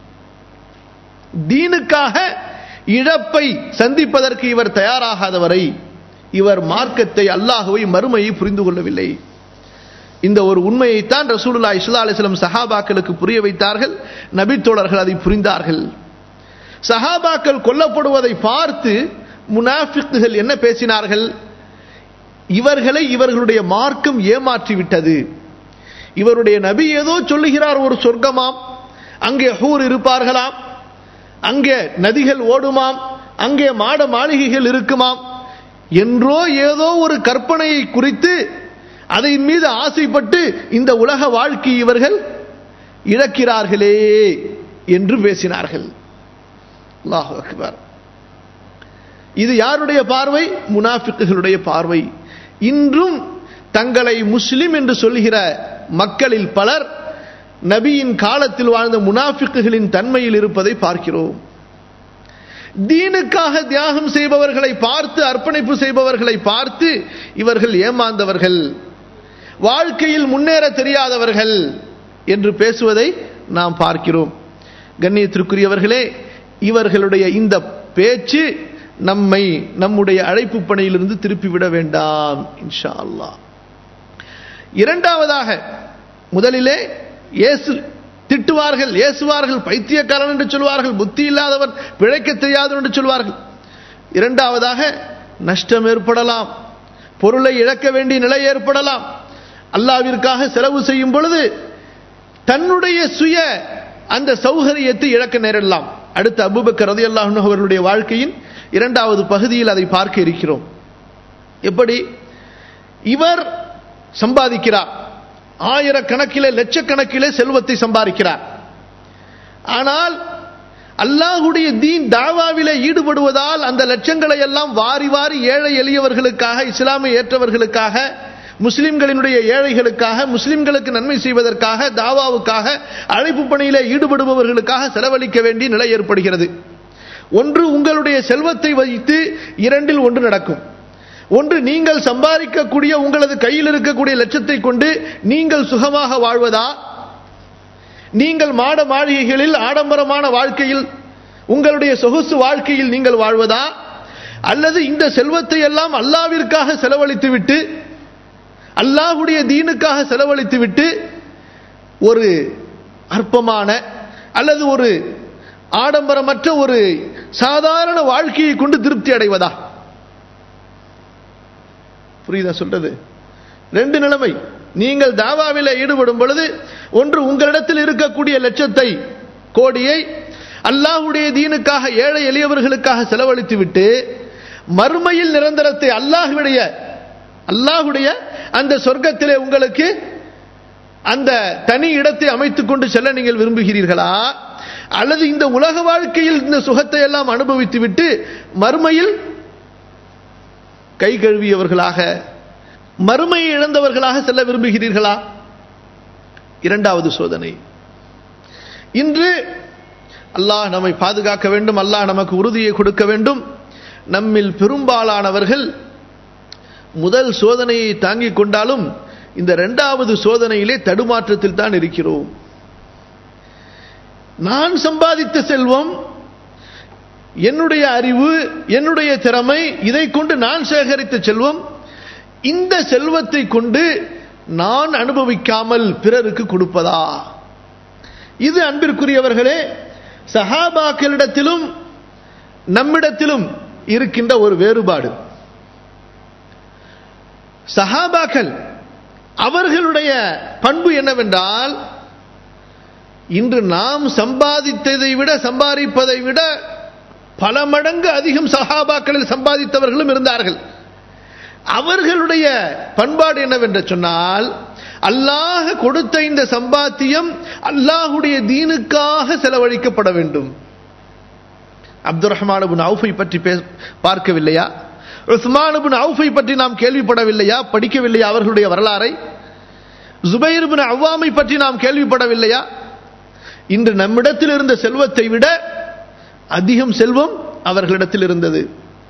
தீனுக்காக இழப்பை சந்திப்பதற்கு இவர் தயாராகாதவரை இவர் மார்க்கத்தை அல்லாஹுவை மறுமையை புரிந்து கொள்ளவில்லை இந்த ஒரு உண்மையைத்தான் ரசூலுல்லா இஸ்லா அலிஸ்லம் சஹாபாக்களுக்கு புரிய வைத்தார்கள் நபித்தோழர்கள் அதை புரிந்தார்கள் சஹாபாக்கள் கொல்லப்படுவதை பார்த்து முனாஃபிக்குகள் என்ன பேசினார்கள் இவர்களை இவர்களுடைய மார்க்கம் ஏமாற்றி விட்டது இவருடைய நபி ஏதோ சொல்லுகிறார் ஒரு சொர்க்கமாம் அங்கே ஹூர் இருப்பார்களாம் அங்கே நதிகள் ஓடுமாம் அங்கே மாட மாளிகைகள் இருக்குமாம் என்றோ ஏதோ ஒரு கற்பனையை குறித்து அதன் மீது ஆசைப்பட்டு இந்த உலக வாழ்க்கை இவர்கள் இழக்கிறார்களே என்று பேசினார்கள் அல்லாஹ் அக்பர் இது யாருடைய பார்வை முனாஃபிக்குகளுடைய பார்வை இன்றும் தங்களை முஸ்லிம் என்று சொல்கிற மக்களில் பலர் நபியின் காலத்தில் வாழ்ந்த முனாஃபிக்குகளின் தன்மையில் இருப்பதை பார்க்கிறோம் தீனுக்காக தியாகம் செய்பவர்களை பார்த்து அர்ப்பணிப்பு செய்பவர்களை பார்த்து இவர்கள் ஏமாந்தவர்கள் வாழ்க்கையில் முன்னேற தெரியாதவர்கள் என்று பேசுவதை நாம் பார்க்கிறோம் கண்ணியத்திற்குரியவர்களே இவர்களுடைய இந்த பேச்சு நம்மை நம்முடைய அழைப்பு பணியிலிருந்து திருப்பிவிட வேண்டாம் இன்ஷா அல்லாஹ் இரண்டாவதாக முதலிலே இயேசு திட்டுவார்கள் ஏசுவார்கள் பைத்தியக்காரன் என்று சொல்வார்கள் புத்தி இல்லாதவன் பிழைக்க தெரியாதவன் என்று சொல்வார்கள் இரண்டாவதாக நஷ்டம் ஏற்படலாம் பொருளை இழக்க வேண்டிய நிலை ஏற்படலாம் அல்லாவிற்காக செலவு செய்யும் பொழுது தன்னுடைய சுய அந்த சௌகரியத்தை இழக்க நேரிடலாம் அடுத்து அபுபக்கர் ரதி அல்லாஹ் அவர்களுடைய வாழ்க்கையின் இரண்டாவது பகுதியில் அதை பார்க்க இருக்கிறோம் எப்படி இவர் சம்பாதிக்கிறார் ஆயிரக்கணக்கிலே லட்சக்கணக்கிலே செல்வத்தை சம்பாதிக்கிறார் ஆனால் அல்லாஹுடைய தீன் தாவாவிலே ஈடுபடுவதால் அந்த லட்சங்களை எல்லாம் வாரி வாரி ஏழை எளியவர்களுக்காக இஸ்லாமை ஏற்றவர்களுக்காக முஸ்லிம்களினுடைய ஏழைகளுக்காக முஸ்லிம்களுக்கு நன்மை செய்வதற்காக தாவாவுக்காக அழைப்பு பணியிலே ஈடுபடுபவர்களுக்காக செலவழிக்க வேண்டிய நிலை ஏற்படுகிறது ஒன்று உங்களுடைய செல்வத்தை வைத்து இரண்டில் ஒன்று நடக்கும் ஒன்று நீங்கள் சம்பாதிக்கக்கூடிய உங்களது கையில் இருக்கக்கூடிய லட்சத்தை கொண்டு நீங்கள் சுகமாக வாழ்வதா நீங்கள் மாட மாளிகைகளில் ஆடம்பரமான வாழ்க்கையில் உங்களுடைய சொகுசு வாழ்க்கையில் நீங்கள் வாழ்வதா அல்லது இந்த செல்வத்தை எல்லாம் அல்லாவிற்காக செலவழித்து விட்டு அல்லாஹுடைய தீனுக்காக செலவழித்து விட்டு ஒரு அற்பமான அல்லது ஒரு ஆடம்பரமற்ற ஒரு சாதாரண வாழ்க்கையை கொண்டு திருப்தி அடைவதா புரியுதா சொல்றது ரெண்டு நிலைமை நீங்கள் தாவாவில் ஈடுபடும் பொழுது ஒன்று உங்களிடத்தில் இருக்கக்கூடிய லட்சத்தை கோடியை அல்லாஹுடைய தீனுக்காக ஏழை எளியவர்களுக்காக செலவழித்து விட்டு மறுமையில் நிரந்தரத்தை அல்லாஹுடைய அல்லாஹுடைய அந்த சொர்க்கத்திலே உங்களுக்கு அந்த தனி இடத்தை அமைத்துக் கொண்டு செல்ல நீங்கள் விரும்புகிறீர்களா அல்லது இந்த உலக வாழ்க்கையில் இந்த சுகத்தை எல்லாம் அனுபவித்து விட்டு மறுமையில் கை கழுவியவர்களாக மறுமையை இழந்தவர்களாக செல்ல விரும்புகிறீர்களா இரண்டாவது சோதனை இன்று அல்லாஹ் நம்மை பாதுகாக்க வேண்டும் அல்லாஹ் நமக்கு உறுதியை கொடுக்க வேண்டும் நம்மில் பெரும்பாலானவர்கள் முதல் சோதனையை தாங்கிக் கொண்டாலும் இந்த இரண்டாவது சோதனையிலே தடுமாற்றத்தில் தான் இருக்கிறோம் நான் சம்பாதித்த செல்வம் என்னுடைய அறிவு என்னுடைய திறமை இதை கொண்டு நான் சேகரித்த செல்வம் இந்த செல்வத்தை கொண்டு நான் அனுபவிக்காமல் பிறருக்கு கொடுப்பதா இது அன்பிற்குரியவர்களே சஹாபாக்களிடத்திலும் நம்மிடத்திலும் இருக்கின்ற ஒரு வேறுபாடு சஹாபாக்கள் அவர்களுடைய பண்பு என்னவென்றால் இன்று நாம் சம்பாதித்ததை விட சம்பாதிப்பதை விட பல மடங்கு அதிகம் சஹாபாக்களில் சம்பாதித்தவர்களும் இருந்தார்கள் அவர்களுடைய பண்பாடு என்னவென்று சொன்னால் அல்லாஹ் கொடுத்த இந்த சம்பாத்தியம் அல்லாஹுடைய தீனுக்காக செலவழிக்கப்பட வேண்டும் அப்துல் ரஹ்மான் அவுஃபை பற்றி பார்க்கவில்லையா உஸ்மான் இப்னு அவுஃபை பற்றி நாம் கேள்விப்படவில்லையா படிக்கவில்லையா அவர்களுடைய வரலாறை ஜுபைர் இப்னு அவ்வாமை பற்றி நாம் கேள்விப்படவில்லையா இன்று நம்மிடத்தில் இருந்த செல்வத்தை விட அதிகம் செல்வம் அவர்களிடத்தில் இருந்தது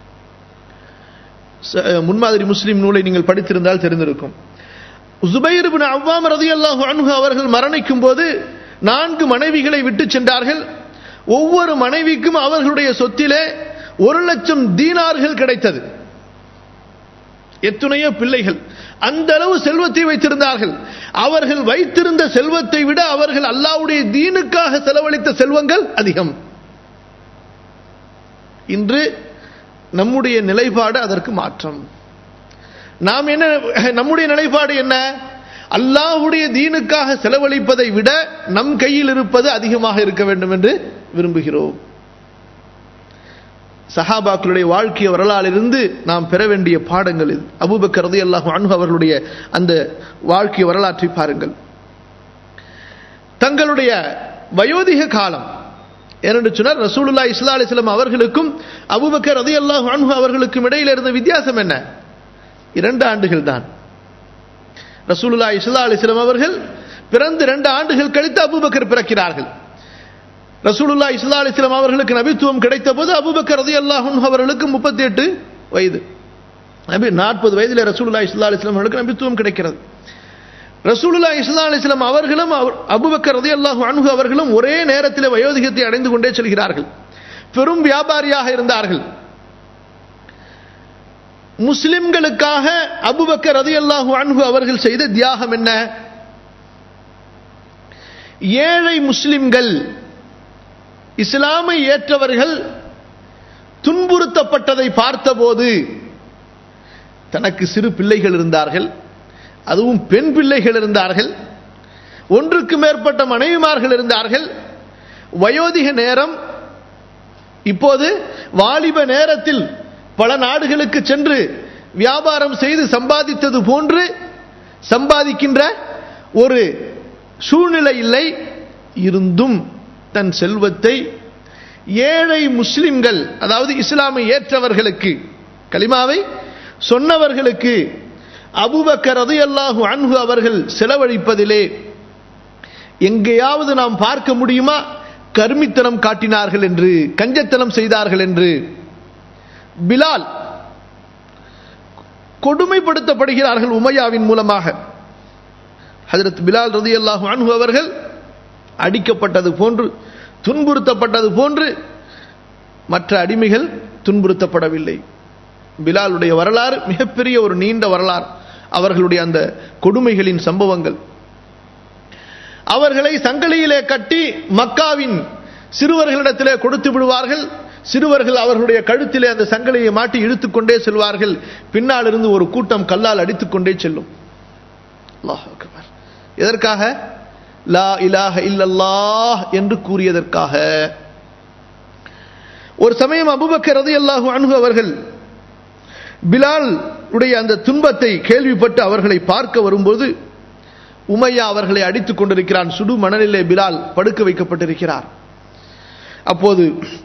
ச- முன்மாதிரி முஸ்லிம் நூலை நீங்கள் படித்திருந்தால் தெரிந்திருக்கும் ஜுபைர் இப்னு அவ்வாம் ரலியல்லாஹு அன்ஹு அவர்கள் மரணிக்கும் போது நான்கு மனைவிகளை விட்டு சென்றார்கள் ஒவ்வொரு மனைவிக்கும் அவர்களுடைய சொத்திலே ஒரு லட்சம் தீனார்கள் கிடைத்தது எத்தனையோ பிள்ளைகள் அந்த அளவு செல்வத்தை வைத்திருந்தார்கள் அவர்கள் வைத்திருந்த செல்வத்தை விட அவர்கள் அல்லாஹ்வுடைய தீனுக்காக செலவழித்த செல்வங்கள் அதிகம் இன்று நம்முடைய நிலைப்பாடு அதற்கு மாற்றம் நாம் என்ன நம்முடைய நிலைப்பாடு என்ன அல்லாஹ்வுடைய தீனுக்காக செலவழிப்பதை விட நம் கையில் இருப்பது அதிகமாக இருக்க வேண்டும் என்று விரும்புகிறோம் சஹாபாக்களுடைய வாழ்க்கை வரலாறிலிருந்து நாம் பெற வேண்டிய பாடங்கள் இது அபூபக்கர் ரலியல்லாஹு அன்ஹு அவர்களுடைய அந்த வாழ்க்கை வரலாற்றை பாருங்கள் தங்களுடைய வயோதிக காலம் ஏனென்று சொன்னால் ரசூலுல்லா இஸ்லா அலிஸ்லாம் அவர்களுக்கும் அபூபக்கர் ரலியல்லாஹு அன்ஹு அவர்களுக்கும் இடையில் இருந்த வித்தியாசம் என்ன இரண்டு ஆண்டுகள் தான் ரசூலுல்லா இஸ்லா அலிஸ்லாம் அவர்கள் பிறந்து இரண்டு ஆண்டுகள் கழித்து அபூபக்கர் பிறக்கிறார்கள் ரசூலுல்லா இஸ்லா அலிஸ்லாம் அவர்களுக்கு நபித்துவம் கிடைத்த போது அபூபக்கர் ரலியல்லாஹு அன்ஹு அவர்களுக்கு முப்பத்தி எட்டு வயது நபி நாற்பது வயதில் ரசூலுல்லா இஸ்லா அலிஸ்லாம் அவர்களுக்கு நபித்துவம் கிடைக்கிறது ரசூலுல்லா இஸ்லா அலிஸ்லாம் அவர்களும் அவர் அபுபக்கர் ரலியல்லாஹு அன்ஹு அவர்களும் ஒரே நேரத்தில் வயோதிகத்தை அடைந்து கொண்டே செல்கிறார்கள் பெரும் வியாபாரியாக இருந்தார்கள் முஸ்லிம்களுக்காக அபுபக்கர் ரலியல்லாஹு அன்ஹு அவர்கள் செய்த தியாகம் என்ன ஏழை முஸ்லிம்கள் இஸ்லாமை ஏற்றவர்கள் துன்புறுத்தப்பட்டதை பார்த்தபோது தனக்கு சிறு பிள்ளைகள் இருந்தார்கள் அதுவும் பெண் பிள்ளைகள் இருந்தார்கள் ஒன்றுக்கு மேற்பட்ட மனைவிமார்கள் இருந்தார்கள் வயோதிக நேரம் இப்போது வாலிப நேரத்தில் பல நாடுகளுக்கு சென்று வியாபாரம் செய்து சம்பாதித்தது போன்று சம்பாதிக்கின்ற ஒரு சூழ்நிலை இல்லை இருந்தும் தன் செல்வத்தை ஏழை முஸ்லிம்கள் அதாவது இஸ்லாமை ஏற்றவர்களுக்கு கலிமாவை சொன்னவர்களுக்கு அபுபக்கர் ரலியல்லாஹு அன்ஹு அவர்கள் செலவழிப்பதிலே எங்கேயாவது நாம் பார்க்க முடியுமா கருமித்தனம் காட்டினார்கள் என்று கஞ்சத்தனம் செய்தார்கள் என்று பிலால் கொடுமைப்படுத்தப்படுகிறார்கள் உமையாவின் மூலமாக ஹஜரத் பிலால் ரலியல்லாஹு அன்ஹு அவர்கள் அடிக்கப்பட்டது போன்று துன்புறுத்தப்பட்டது போன்று மற்ற அடிமைகள் துன்புறுத்தப்படவில்லை பிலாலுடைய வரலாறு மிகப்பெரிய ஒரு நீண்ட வரலாறு அவர்களுடைய அந்த கொடுமைகளின் சம்பவங்கள் அவர்களை சங்கிலியிலே கட்டி மக்காவின் சிறுவர்களிடத்திலே கொடுத்து விடுவார்கள் சிறுவர்கள் அவர்களுடைய கழுத்திலே அந்த சங்கிலியை மாட்டி இழுத்துக்கொண்டே செல்வார்கள் பின்னால் இருந்து ஒரு கூட்டம் கல்லால் அடித்துக்கொண்டே செல்லும் அல்லாஹ் அக்பர் எதற்காக லா இலாஹ இல்லல்லாஹ் என்று கூறியதற்காக ஒரு சமயம் அபுபக்கர் ரலியல்லாஹு அன்ஹு அவர்கள் பிலால் உடைய அந்த துன்பத்தை கேள்விப்பட்டு அவர்களை பார்க்க வரும்போது உமையா அவர்களை அடித்துக் கொண்டிருக்கிறான் சுடு மணலிலே பிலால் படுக்க வைக்கப்பட்டிருக்கிறார் அப்போது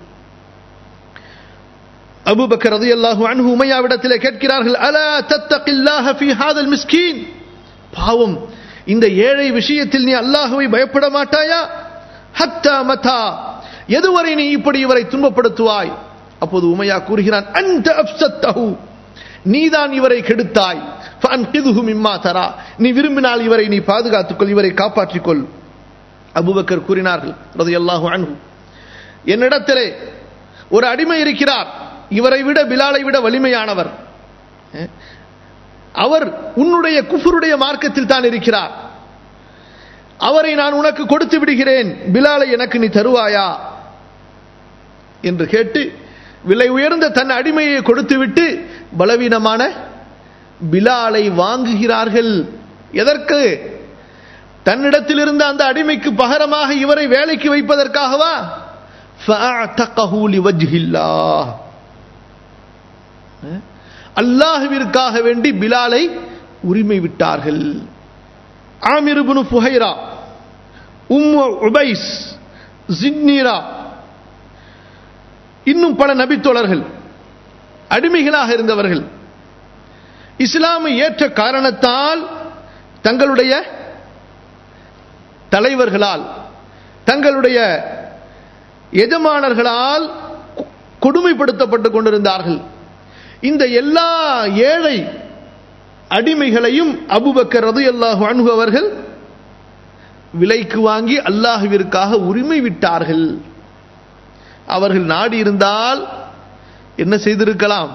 அபூபக்கர் ரலியல்லாஹு அன்ஹு உமையாவிடத்திலே கேட்கிறார்கள் அலா தத்தகில்லாஹ ஃபீ ஹாதல் மிஸ்கீன் பாவம் இந்த ஏழை விஷயத்தில் நீ அல்லாஹ்வை பயப்பட மாட்டாயா ஹத்தா மதா எதுவரை நீ இப்படி இவரை துன்பப்படுத்துவாய் அப்போது உமையா கூறுகிறான் அந்த அப்சத்தஹு நீதான் இவரை கெடுத்தாய் ஃபஅன்கிதுஹு மிம்மா தரா நீ விரும்பினால் இவரை நீ பாதுகாத்துக்கொள் இவரை காப்பாற்றிக்கொள் அபூபக்கர் கூறினார்கள் ரலியல்லாஹு அன்ஹு என்னிடத்திலே ஒரு அடிமை இருக்கிறார் இவரை விட பிலாலை விட வலிமையானவர் அவர் உன்னுடைய குஃபருடைய மார்க்கத்தில் தான் இருக்கிறார் அவரை நான் உனக்கு கொடுத்து விடுகிறேன் பிலாலை எனக்கு நீ தருவாயா என்று கேட்டு விலை உயர்ந்த தன் அடிமையை கொடுத்துவிட்டு பலவீனமான பிலாலை வாங்குகிறார்கள் எதற்கு தன்னிடத்தில் இருந்த அந்த அடிமைக்கு பகரமாக இவரை வேலைக்கு வைப்பதற்காகவா فَأَعْتَقَهُ لِوَجْهِ اللَّهِ அல்லாஹுவிற்காக வேண்டி பிலாலை உரிமை விட்டார்கள் ஆமிர் இப்னு ஃபுஹைரா உம்மு உபைஸ் ஜின்னீரா இன்னும் பல நபித்தோழர்கள் அடிமைகளாக இருந்தவர்கள் இஸ்லாமை ஏற்ற காரணத்தால் தங்களுடைய தலைவர்களால் தங்களுடைய எஜமானர்களால் கொடுமைப்படுத்தப்பட்டுக் கொண்டிருந்தார்கள் இந்த எல்லா ஏழை அடிமைகளையும் அபுபக்கர் ரது அல்லாஹு அன்பு அவர்கள் விலைக்கு வாங்கி அல்லாஹுவிற்காக உரிமை விட்டார்கள் அவர்கள் நாடி இருந்தால் என்ன செய்திருக்கலாம்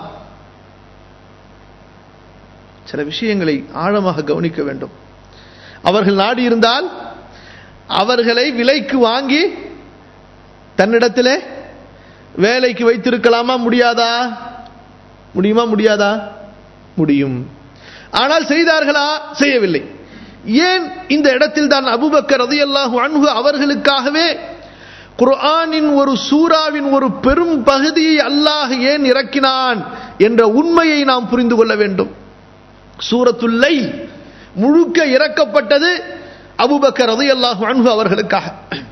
சில விஷயங்களை ஆழமாக கவனிக்க வேண்டும் அவர்கள் நாடி இருந்தால் அவர்களை விலைக்கு வாங்கி தன்னிடத்திலே வேலைக்கு வைத்திருக்கலாமா முடியாதா முடியுமா முடியாதா முடியும் ஆனால் செய்தார்களா செய்யவில்லை ஏன் இந்த இடத்தில் தான் அபுபக்கர் ரதியல்லாஹு அன்ஹு அவர்களுக்காகவே குர்ஆனின் ஒரு சூறாவின் ஒரு பெரும் பகுதியை அல்லாஹ் ஏன் இறக்கினான் என்ற உண்மையை நாம் புரிந்து கொள்ள வேண்டும் சூரத்துல்லை முழுக்க இறக்கப்பட்டது அபுபக்கர் ரதியல்லாஹு அன்ஹு அவர்களுக்காக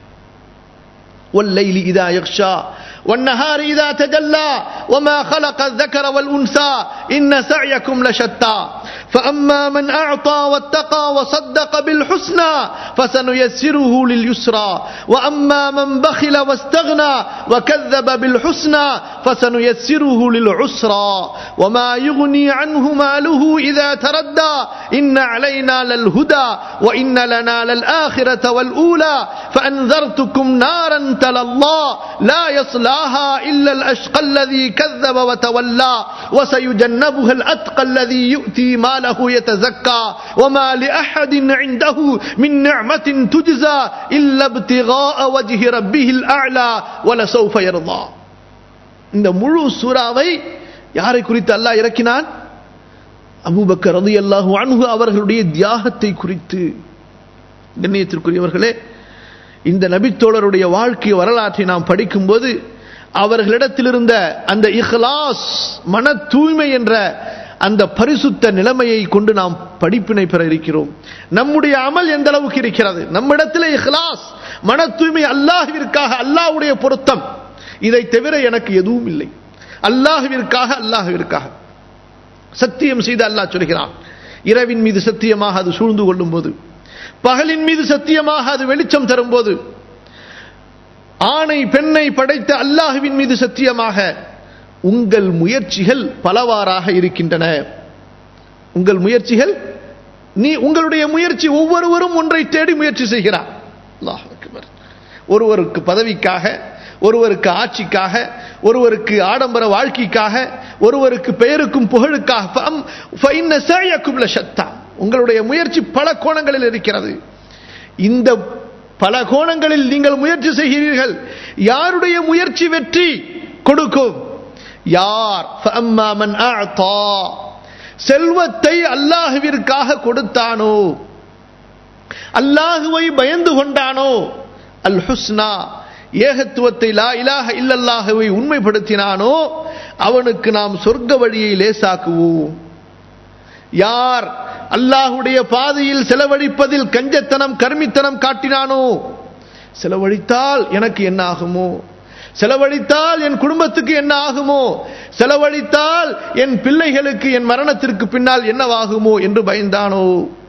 والليل إذا يغشى والنهار إذا تجلى وما خلق الذكر والأنثى إن سعيكم لشتى فأما من أعطى واتقى وصدق بالحسنى فسنيسره لليسرى وأما من بخل واستغنى وكذب بالحسنى فسنيسره للعسرى وما يغني عنه ماله إذا تردى إن علينا للهدى وإن لنا للآخرة والأولى فأنذرتكم نارا تلى لا يصلاها إلا الأشقى الذي كذب وتولى وسيجنبها الأتقى الذي يؤتي ماله يتزكى وما لأحد عنده من نعمة تجزى إلا ابتغاء وجه ربه الأعلى ولسوف يرضى இந்த முழு சூறாவை யாரை குறித்து அல்லாஹ் இறக்கினான் அபூபக்கர் ரலியல்லாஹு அன்ஹு அவர்களுடைய தியாகத்தை குறித்து கண்ணியத்திற்குரியவர்களே இந்த நபித்தோழருடைய வாழ்க்கை வரலாற்றை நாம் படிக்கும்போது அவர்களிடத்தில் இருந்த அந்த இஹ்லாஸ் மன தூய்மை என்ற அந்த பரிசுத்த நிலைமையை கொண்டு நாம் படிப்பினை பெற இருக்கிறோம் நம்முடைய அமல் எந்த அளவுக்கு இருக்கிறது நம்மிடத்தில் இஹ்லாஸ் மன தூய்மை அல்லாஹ்விற்காக அல்லாஹ்வுடைய பொருத்தம் இதை தவிர எனக்கு எதுவும் இல்லை அல்லாஹ்விற்காக அல்லாஹ்விற்காக சத்தியம் செய்து அல்லாஹ் சொல்கிறான் இரவின் மீது சத்தியமாக அது சூழ்ந்து கொள்ளும் போது பகலின் மீது சத்தியமாக அது வெளிச்சம் தரும்போது ஆணை பெண்ணை படைத்த அல்லாஹுவின் மீது சத்தியமாக உங்கள் முயற்சிகள் பலவாறாக இருக்கின்றன உங்கள் முயற்சிகள் நீ உங்களுடைய முயற்சி ஒவ்வொருவரும் ஒன்றை தேடி முயற்சி செய்கிறார் அல்லாஹ் அக்பர். ஒருவருக்கு பதவிக்காக ஒருவருக்கு ஆட்சிக்காக ஒருவருக்கு ஆடம்பர வாழ்க்கைக்காக ஒருவருக்கு பெயருக்கும் புகழுக்காக ஃபம்- ஃபைன்ன சஅயக்கும் லஷத்தா. உங்களுடைய முயற்சி பல கோணங்களில் இருக்கிறது இந்த பல கோணங்களில் நீங்கள் முயற்சி செய்கிறீர்கள் யாருடைய முயற்சி வெற்றி கொடுக்கும் யார் فَأَمَّا مَنْ أَعْطَى செல்வத்தை அல்லாஹுவிற்காக கொடுத்தானோ அல்லாஹுவை பயந்து கொண்டானோ அல் ஹுஸ்னா ஏகத்துவத்தை லா இலாஹ இல்லல்லாஹுவை உண்மைப்படுத்தினானோ அவனுக்கு நாம் சொர்க்க வழியை லேசாக்குவோம் யார் அல்லாஹுடைய பாதையில் செலவழிப்பதில் கஞ்சத்தனம் கர்மித்தனம் காட்டினானோ செலவழித்தால் எனக்கு என்ன ஆகுமோ செலவழித்தால் என் குடும்பத்துக்கு என்ன ஆகுமோ செலவழித்தால் என் பிள்ளைகளுக்கு என் மரணத்திற்கு பின்னால் என்னவாகுமோ என்று பயந்தானோ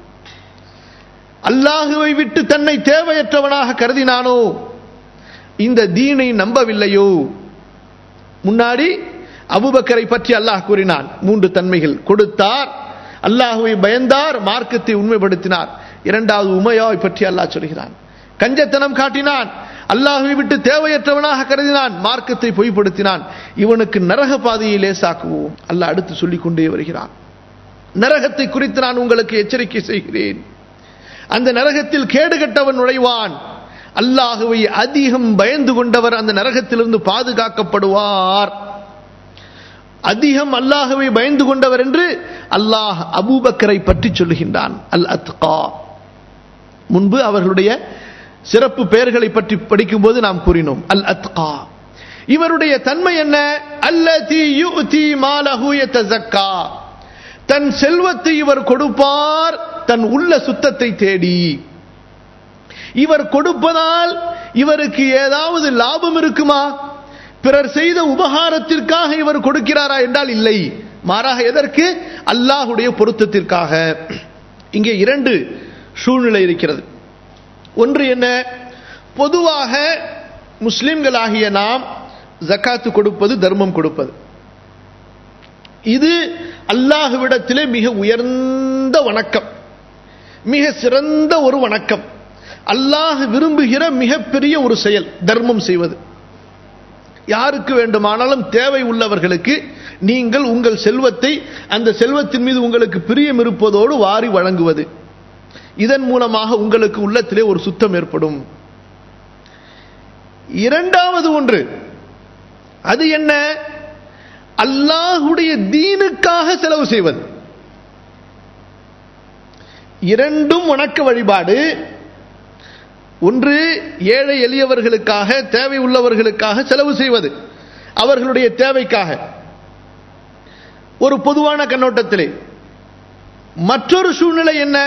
அல்லாஹுவை விட்டு தன்னை தேவையற்றவனாக கருதினானோ இந்த தீனை நம்பவில்லையோ முன்னாடி அபுபக்கரை பற்றி அல்லாஹ் கூறினான் மூன்று தன்மைகள் கொடுத்தார் அல்லாஹுவை பயந்தார் மார்க்கத்தை உண்மைப்படுத்தினார் இரண்டாவது உமையாவை பற்றி அல்லாஹ் சொல்கிறான் கஞ்சத்தனம் காட்டினான் அல்லாஹுவை விட்டு தேவையற்றவனாக கருதினான் மார்க்கத்தை பொய்ப்படுத்தினான் இவனுக்கு நரக பாதையை லேசாக்குவோம் அல்லாஹ் அடுத்து சொல்லிக் கொண்டே வருகிறான் நரகத்தை குறித்து நான் உங்களுக்கு எச்சரிக்கை செய்கிறேன் அந்த நரகத்தில் கேடுகட்டவன் நுழைவான் அல்லாஹுவை அதிகம் பயந்து கொண்டவர் அந்த நரகத்திலிருந்து பாதுகாக்கப்படுவார் அதிகம் அல்லாஹுவை பயந்து கொண்டவர் என்று அல்லாஹ் அபூபக்கரை பற்றி சொல்லுகின்றான் அல் அத்கா முன்பு அவர்களுடைய சிறப்பு பெயர்களை பற்றி படிக்கும்போது நாம் கூறினோம் அல் அத்கா இவருடைய தன்மை என்ன அல்லதி யுதி மாலஹு யதஸக்கா தன் செல்வத்தை இவர் கொடுப்பார் தன் உள்ள சுத்தத்தை தேடி இவர் கொடுப்பதால் இவருக்கு ஏதாவது லாபம் இருக்குமா பிறர் செய்த உபகாரத்திற்காக இவர் கொடுக்கிறாரா என்றால் இல்லை மாறாக எதற்கு அல்லாஹுடைய பொருத்தத்திற்காக இங்கே இரண்டு சூழ்நிலை இருக்கிறது ஒன்று என்ன பொதுவாக முஸ்லிம்களாகிய நாம் ஜக்காத்து கொடுப்பது தர்மம் கொடுப்பது இது அல்லாஹுவிடத்திலே மிக உயர்ந்த வணக்கம் மிக சிறந்த ஒரு வணக்கம் அல்லாஹ் விரும்புகிற மிகப்பெரிய ஒரு செயல் தர்மம் செய்வது யாருக்கு வேண்டுமானாலும் தேவை உள்ளவர்களுக்கு நீங்கள் உங்கள் செல்வத்தை அந்த செல்வத்தின் மீது உங்களுக்கு பிரியம் இருப்பதோடு வாரி வழங்குவது இதன் மூலமாக உங்களுக்கு உள்ளத்திலே ஒரு சுத்தம் ஏற்படும் இரண்டாவது ஒன்று அது என்ன அல்லாஹுடைய தீனுக்காக செலவு செய்வது இரண்டும் வணக்க வழிபாடு ஒன்று ஏழை எளியவர்களுக்காக தேவை உள்ளவர்களுக்காக செலவு செய்வது அவர்களுடைய தேவைக்காக ஒரு பொதுவான கண்ணோட்டத்திலே மற்றொரு சூழ்நிலை என்ன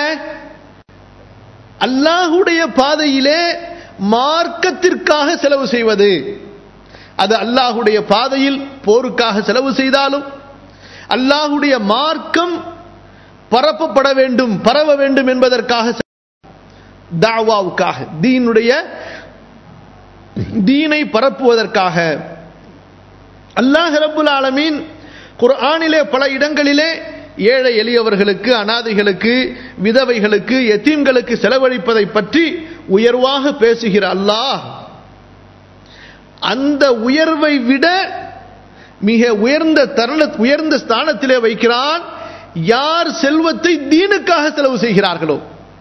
அல்லாஹுடைய பாதையிலே மார்க்கத்திற்காக செலவு செய்வது அது அல்லாஹுடைய பாதையில் போருக்காக செலவு செய்தாலும் அல்லாஹுடைய மார்க்கம் பரப்பப்பட வேண்டும் பரவ வேண்டும் என்பதற்காக தாவாவுக்காக தீனுடைய தீனை பரப்புவதற்காக அல்லாஹ் ரபுல் ஆலமீன் குர்ஆனிலே பல இடங்களிலே ஏழை எளியவர்களுக்கு அனாதைகளுக்கு விதவைகளுக்கு எத்தீம்களுக்கு செலவழிப்பதை பற்றி உயர்வாக பேசுகிற அல்லாஹ் அந்த உயர்வை விட மிக உயர்ந்த தருண உயர்ந்த ஸ்தானத்திலே வைக்கிறான் யார் செல்வத்தை தீனுக்காக செலவு செய்கிறார்களோ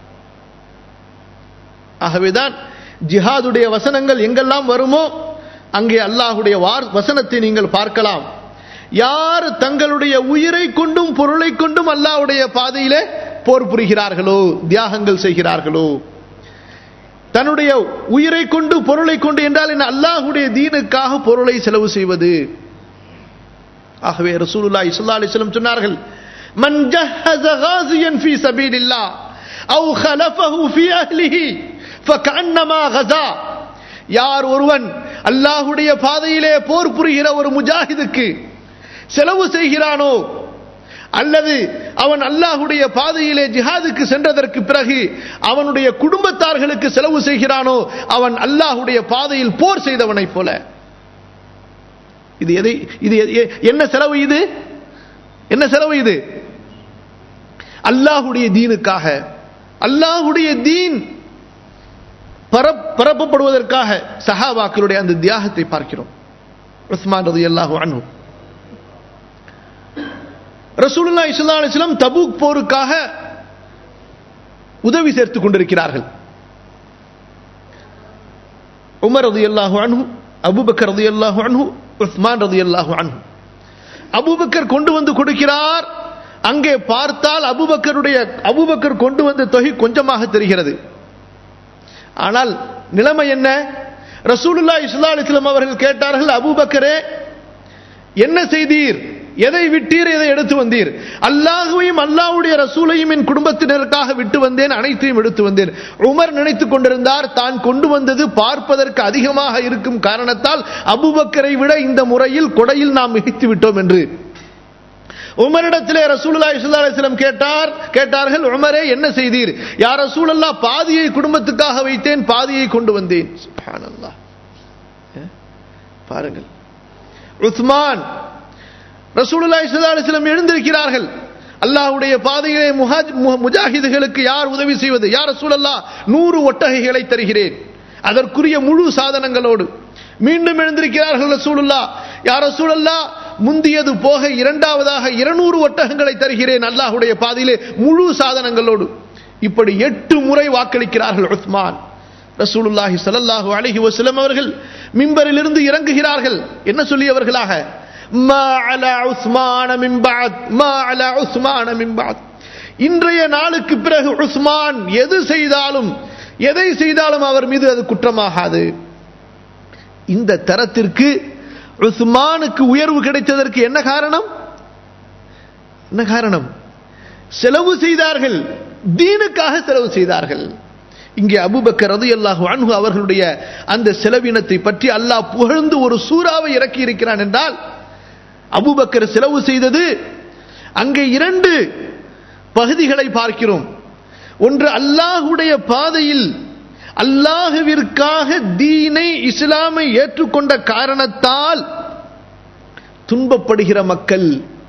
ஆகவேதான் ஜிஹாதுடைய வசனங்கள் எங்கெல்லாம் வருமோ அங்கே அல்லாஹுடைய வசனத்தை நீங்கள் பார்க்கலாம் யார் தங்களுடைய உயிரை கொண்டும் பொருளை கொண்டும் அல்லாஹுடைய பாதையிலே போர் புரிகிறார்களோ தியாகங்கள் செய்கிறார்களோ தன்னுடைய உயிரை கொண்டு பொருளை கொண்டு என்றால் என்ன அல்லாஹுடைய தீனுக்காக பொருளை செலவு செய்வது ஆகவே ரசூலுல்லாஹி ஸல்லல்லாஹு அலைஹி வஸல்லம் சொன்னார்கள் மன் ஜஹஸ காசியன் ஃபீ சபீலில்லாஹ் அவு خلفه في اهله فكانما غزا யார் ஒருவன் அல்லாஹுடைய பாதையிலே போர் புரிகிற ஒரு முஜாஹிதுக்கு செலவு செய்கிறானோ அல்லது அவன் அல்லாஹுடைய பாதையிலே ஜிஹாதுக்கு சென்றதற்கு பிறகு அவனுடைய குடும்பத்தார்களுக்கு செலவு செய்கிறானோ அவன் அல்லாஹுடைய பாதையில் போர் செய்தவனைப் போல இது எதை இது என்ன செலவு இது என்ன செலவு இது அல்லாஹுடைய தீனுக்காக அல்லாஹுடைய தீன் பரப்பப்படுவதற்காக சஹாபாக்களுடைய அந்த தியாகத்தை பார்க்கிறோம் உஸ்மான் ரதி அல்லாஹு அன்ஹு ரசூலுல்லா இஸ்லா அலிஸ்லாம் தபூக் போருக்காக உதவி சேர்த்துக் கொண்டிருக்கிறார்கள் உமர் ரதி அல்லாஹு அன்ஹு அபுபக்கர் ரதி அல்லாஹு அன்ஹு உஸ்மான் ரதி அல்லாஹு அன்ஹு அபுபக்கர் கொண்டு வந்து கொடுக்கிறார் அங்கே பார்த்தால் அபுபக்கருடைய அபுபக்கர் கொண்டு வந்த தொகை கொஞ்சமாக தெரிகிறது ஆனால் நிலைமை என்ன ரசூலுல்லா இஸ்லா அலிஸ்லாம் அவர்கள் கேட்டார்கள் அபுபக்கரே என்ன செய்தீர் எதை விட்டீர் எதை எடுத்து வந்தீர் அல்லாஹுவையும் அல்லாஹுடைய ரசூலையும் என் குடும்பத்தினருக்காக விட்டு வந்தேன் அனைத்தையும் எடுத்து வந்தேன் உமர் நினைத்துக் கொண்டிருந்தார் தான் கொண்டு வந்தது பார்ப்பதற்கு அதிகமாக இருக்கும் காரணத்தால் அபுபக்கரை விட இந்த முறையில் கொடையில் நாம் மிகைத்து விட்டோம் என்று உமரிடத்திலே ரசூலுல்லா இஸ்லா அலிஸ்லாம் கேட்டார் கேட்டார்கள் உமரே என்ன செய்தீர் யார் ரசூலல்லா பாதியை குடும்பத்துக்காக வைத்தேன் பாதியை கொண்டு வந்தேன் சுப்ஹானல்லாஹ் பாருங்கள் உஸ்மான் ரசூலுல்லா இஸ்லா அலிஸ்லாம் எழுந்திருக்கிறார்கள் அல்லாஹ்வுடைய பாதையிலே முஜாஹிதுகளுக்கு யார் உதவி செய்வது யார் ரசூலல்லா நூறு ஒட்டகைகளை தருகிறேன் அதற்குரிய முழு சாதனங்களோடு மீண்டும் எழுந்திருக்கிறார்கள் ரசூலுல்லா யார் ரசூலல்லா முந்தியது போக இரண்டாவதாக இருநூறு ஒட்டகங்களை தருகிறேன் அல்லாஹுடைய பாதையிலே முழு சாதனங்களோடு இப்படி எட்டு முறை வாக்களிக்கிறார்கள் உஸ்மான் ரசூலுல்லாஹி ஸல்லல்லாஹு அலைஹி வஸல்லம் அவர்கள் மிம்பரில் இருந்து இறங்குகிறார்கள் என்ன சொல்லியவர்களாக மா அலா உஸ்மான மின் பஅத் மா அலா உஸ்மான மின் பஅத் இன்றைய நாளுக்கு பிறகு உஸ்மான் எது செய்தாலும் எதை செய்தாலும் அவர் மீது அது குற்றமாகாது இந்த தரத்திற்கு உஸ்மானுக்கு உயர்வு கிடைத்ததற்கு என்ன காரணம் என்ன காரணம் செலவு செய்தார்கள் தீனுக்காக செலவு செய்தார்கள் இங்கே அபுபக்கர் ரது அல்லாஹு அன்ஹு அவர்களுடைய அந்த செலவினத்தை பற்றி அல்லாஹ் புகழ்ந்து ஒரு சூறாவை இறக்கி இருக்கிறான் என்றால் அபுபக்கர் செலவு செய்தது அங்கே இரண்டு பகுதிகளை பார்க்கிறோம் ஒன்று அல்லாஹுடைய பாதையில் அல்லாஹுவிற்காக தீனை இஸ்லாமை ஏற்றுக்கொண்ட காரணத்தால் துன்பப்படுகிற மக்கள்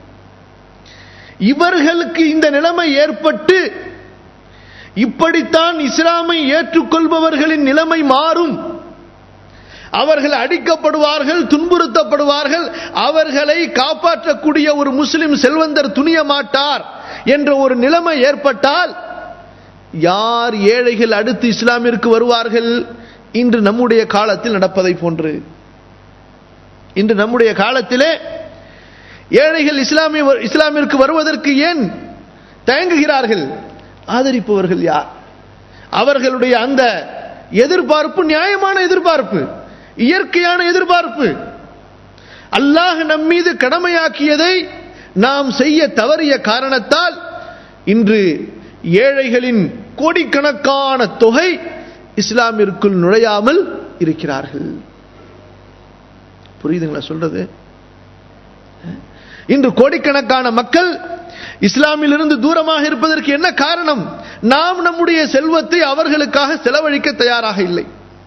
இவர்களுக்கு இந்த நிலைமை ஏற்பட்டு இப்படித்தான் இஸ்லாமை ஏற்றுக்கொள்பவர்களின் நிலைமை மாறும் அவர்கள் அடிக்கப்படுவார்கள் துன்புறுத்தப்படுவார்கள் அவர்களை காப்பாற்றக்கூடிய ஒரு முஸ்லிம் செல்வந்தர் துணிய மாட்டார் என்ற ஒரு நிலைமை ஏற்பட்டால் யார் ஏழைகள் அடுத்து இஸ்லாமிற்கு வருவார்கள் இன்று நம்முடைய காலத்தில் நடப்பதை போன்று இன்று நம்முடைய காலத்திலே ஏழைகள் இஸ்லாமிய இஸ்லாமிற்கு வருவதற்கு ஏன் தயங்குகிறார்கள் ஆதரிப்பவர்கள் யார் அவர்களுடைய அந்த எதிர்பார்ப்பு நியாயமான எதிர்பார்ப்பு இயற்கையான எதிர்பார்ப்பு அல்லாஹ் நம் மீது கடமையாக்கியதை நாம் செய்ய தவறிய காரணத்தால் இன்று ஏழைகளின் கோடிக்கணக்கான தொகை இஸ்லாமிற்குள் நுழையாமல் இருக்கிறார்கள் புரியுதுங்களா சொல்றது இன்று கோடிக்கணக்கான மக்கள் இஸ்லாமிலிருந்து தூரமாக இருப்பதற்கு என்ன காரணம் நாம் நம்முடைய செல்வத்தை அவர்களுக்காக செலவழிக்க தயாராக இல்லை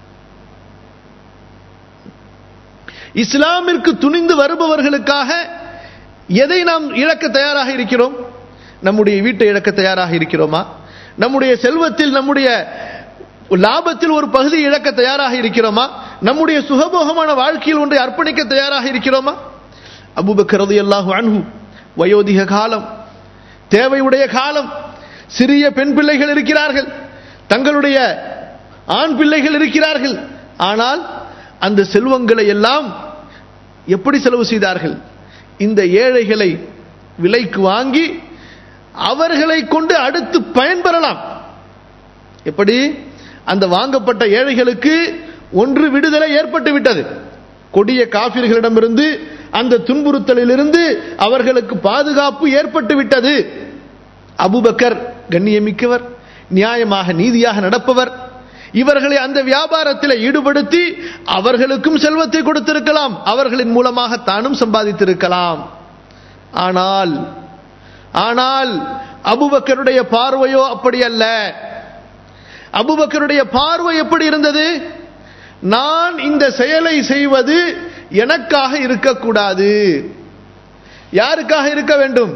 இஸ்லாமிற்கு துணிந்து வருபவர்களுக்காக எதை நாம் இழக்க தயாராக இருக்கிறோம் நம்முடைய வீட்டை இழக்க தயாராக இருக்கிறோமா நம்முடைய செல்வத்தில் நம்முடைய லாபத்தில் ஒரு பகுதி இழக்க தயாராக இருக்கிறோமா நம்முடைய சுகபோகமான வாழ்க்கையில் ஒன்றை அர்ப்பணிக்க தயாராக இருக்கிறோமா அபுபக்கரது அல்லாஹு அன்ஹு வயோதிக காலம் தேவையுடைய காலம் சிறிய பெண் பிள்ளைகள் இருக்கிறார்கள் தங்களுடைய ஆண் பிள்ளைகள் இருக்கிறார்கள் ஆனால் அந்த செல்வங்களை எல்லாம் எப்படி செலவு செய்தார்கள் இந்த ஏழைகளை விலைக்கு வாங்கி அவர்களை கொண்டு அடுத்து பயன்பெறலாம் எப்படி அந்த வாங்கப்பட்ட ஏழைகளுக்கு ஒன்று விடுதலை ஏற்பட்டு விட்டது கொடிய காபிர்களிடமிருந்து அந்த துன்புறுத்தலிலிருந்து அவர்களுக்கு பாதுகாப்பு ஏற்பட்டு விட்டது அபுபக்கர் கண்ணியமிக்கவர் நியாயமாக நீதியாக நடப்பவர் இவர்களை அந்த வியாபாரத்தில் ஈடுபடுத்தி அவர்களுக்கும் செல்வத்தை கொடுத்திருக்கலாம் அவர்களின் மூலமாக தானும் சம்பாதித்திருக்கலாம் ஆனால் ஆனால் அபுபக்கருடைய பார்வையோ அப்படி அல்ல அபுபக்கருடைய பார்வை எப்படி இருந்தது நான் இந்த செயலை செய்வது எனக்காக இருக்கக்கூடாது யாருக்காக இருக்க வேண்டும்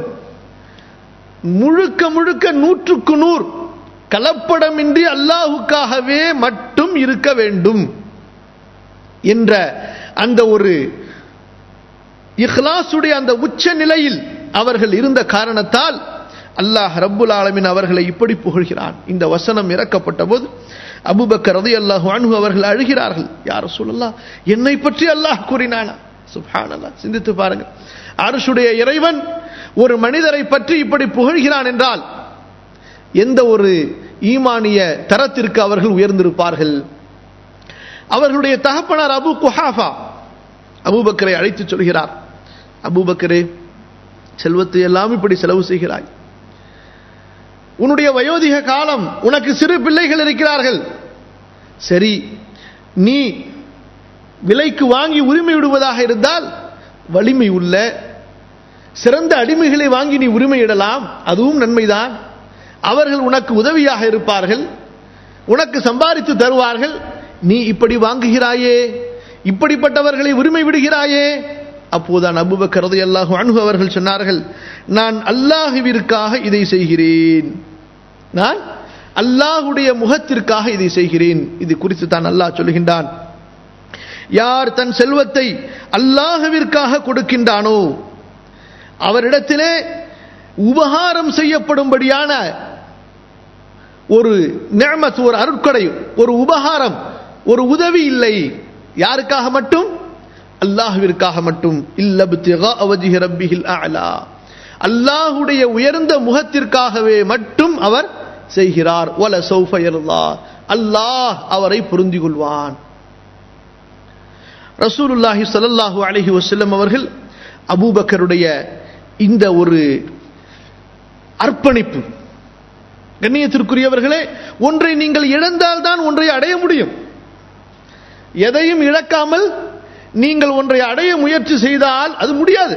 முழுக்க முழுக்க நூற்றுக்கு நூறு கலப்படமின்றி அல்லாஹுக்காகவே மட்டும் இருக்க வேண்டும் என்ற அந்த ஒரு இஹ்லாசுடைய அந்த உச்ச நிலையில் அவர்கள் இருந்த காரணத்தால் அல்லாஹ் ரப்புல் ஆலமின் அவர்களை இப்படி புகழ்கிறான் இந்த வசனம் இறக்கப்பட்ட போது அபுபக்கர் ரதி அல்லாஹு அன்பு அவர்கள் அழுகிறார்கள் யார் சொல்லலாம் என்னை பற்றி அல்லாஹ் கூறினானா சுபான் அல்லாஹ் சிந்தித்து பாருங்க அரசுடைய இறைவன் ஒரு மனிதரை பற்றி இப்படி புகழ்கிறான் என்றால் எந்த ஒரு ஈமானிய தரத்திற்கு அவர்கள் உயர்ந்திருப்பார்கள் அவர்களுடைய தகப்பனார் அபு குஹாஃபா அபூபக்கரை அழைத்து சொல்கிறார் அபூபக்கரே செல்வத்தை எல்லாம் இப்படி செலவு செய்கிறாய் உன்னுடைய வயோதிக காலம் உனக்கு சிறு பிள்ளைகள் இருக்கிறார்கள் சரி நீ விலைக்கு வாங்கி உரிமை விடுவதாக இருந்தால் வலிமை உள்ள சிறந்த அடிமைகளை வாங்கி நீ உரிமையிடலாம் அதுவும் நன்மைதான் அவர்கள் உனக்கு உதவியாக இருப்பார்கள் உனக்கு சம்பாதித்து தருவார்கள் நீ இப்படி வாங்குகிறாயே இப்படிப்பட்டவர்களை உரிமை விடுகிறாயே அப்போதான் அபுபக்கரது அல்லாஹு அணுகு அவர்கள் சொன்னார்கள் நான் அல்லாஹுவிற்காக இதை செய்கிறேன் நான் அல்லாஹுடைய முகத்திற்காக இதை செய்கிறேன் இது குறித்து தான் அல்லாஹ் சொல்லுகின்றான் யார் தன் செல்வத்தை அல்லாஹுவிற்காக கொடுக்கின்றானோ அவரிடத்திலே உபகாரம் செய்யப்படும்படியான ஒரு நேமத் ஒரு அருட்கொடை ஒரு உபகாரம் ஒரு உதவி இல்லை யாருக்காக மட்டும் அல்லாஹுவிற்காக மட்டும் இல்லபுத்திகா அவஜிஹ ரப்பிஹில் அலா அல்லாஹுடைய உயர்ந்த முகத்திற்காகவே மட்டும் அவர் செய்கிறார் வல சௌஃபயர்லா அல்லாஹ் அவரை பொருந்திக் கொள்வான் ரசூலுல்லாஹி ஸல்லல்லாஹு அலைஹி வஸல்லம் அவர்கள் அபூபக்கருடைய இந்த ஒரு அர்ப்பணிப்பு கண்ணியத்திற்குரியவர்களே ஒன்றை நீங்கள் இழந்தால்தான் ஒன்றை அடைய முடியும் எதையும் இழக்காமல் நீங்கள் ஒன்றை அடைய முயற்சி செய்தால் அது முடியாது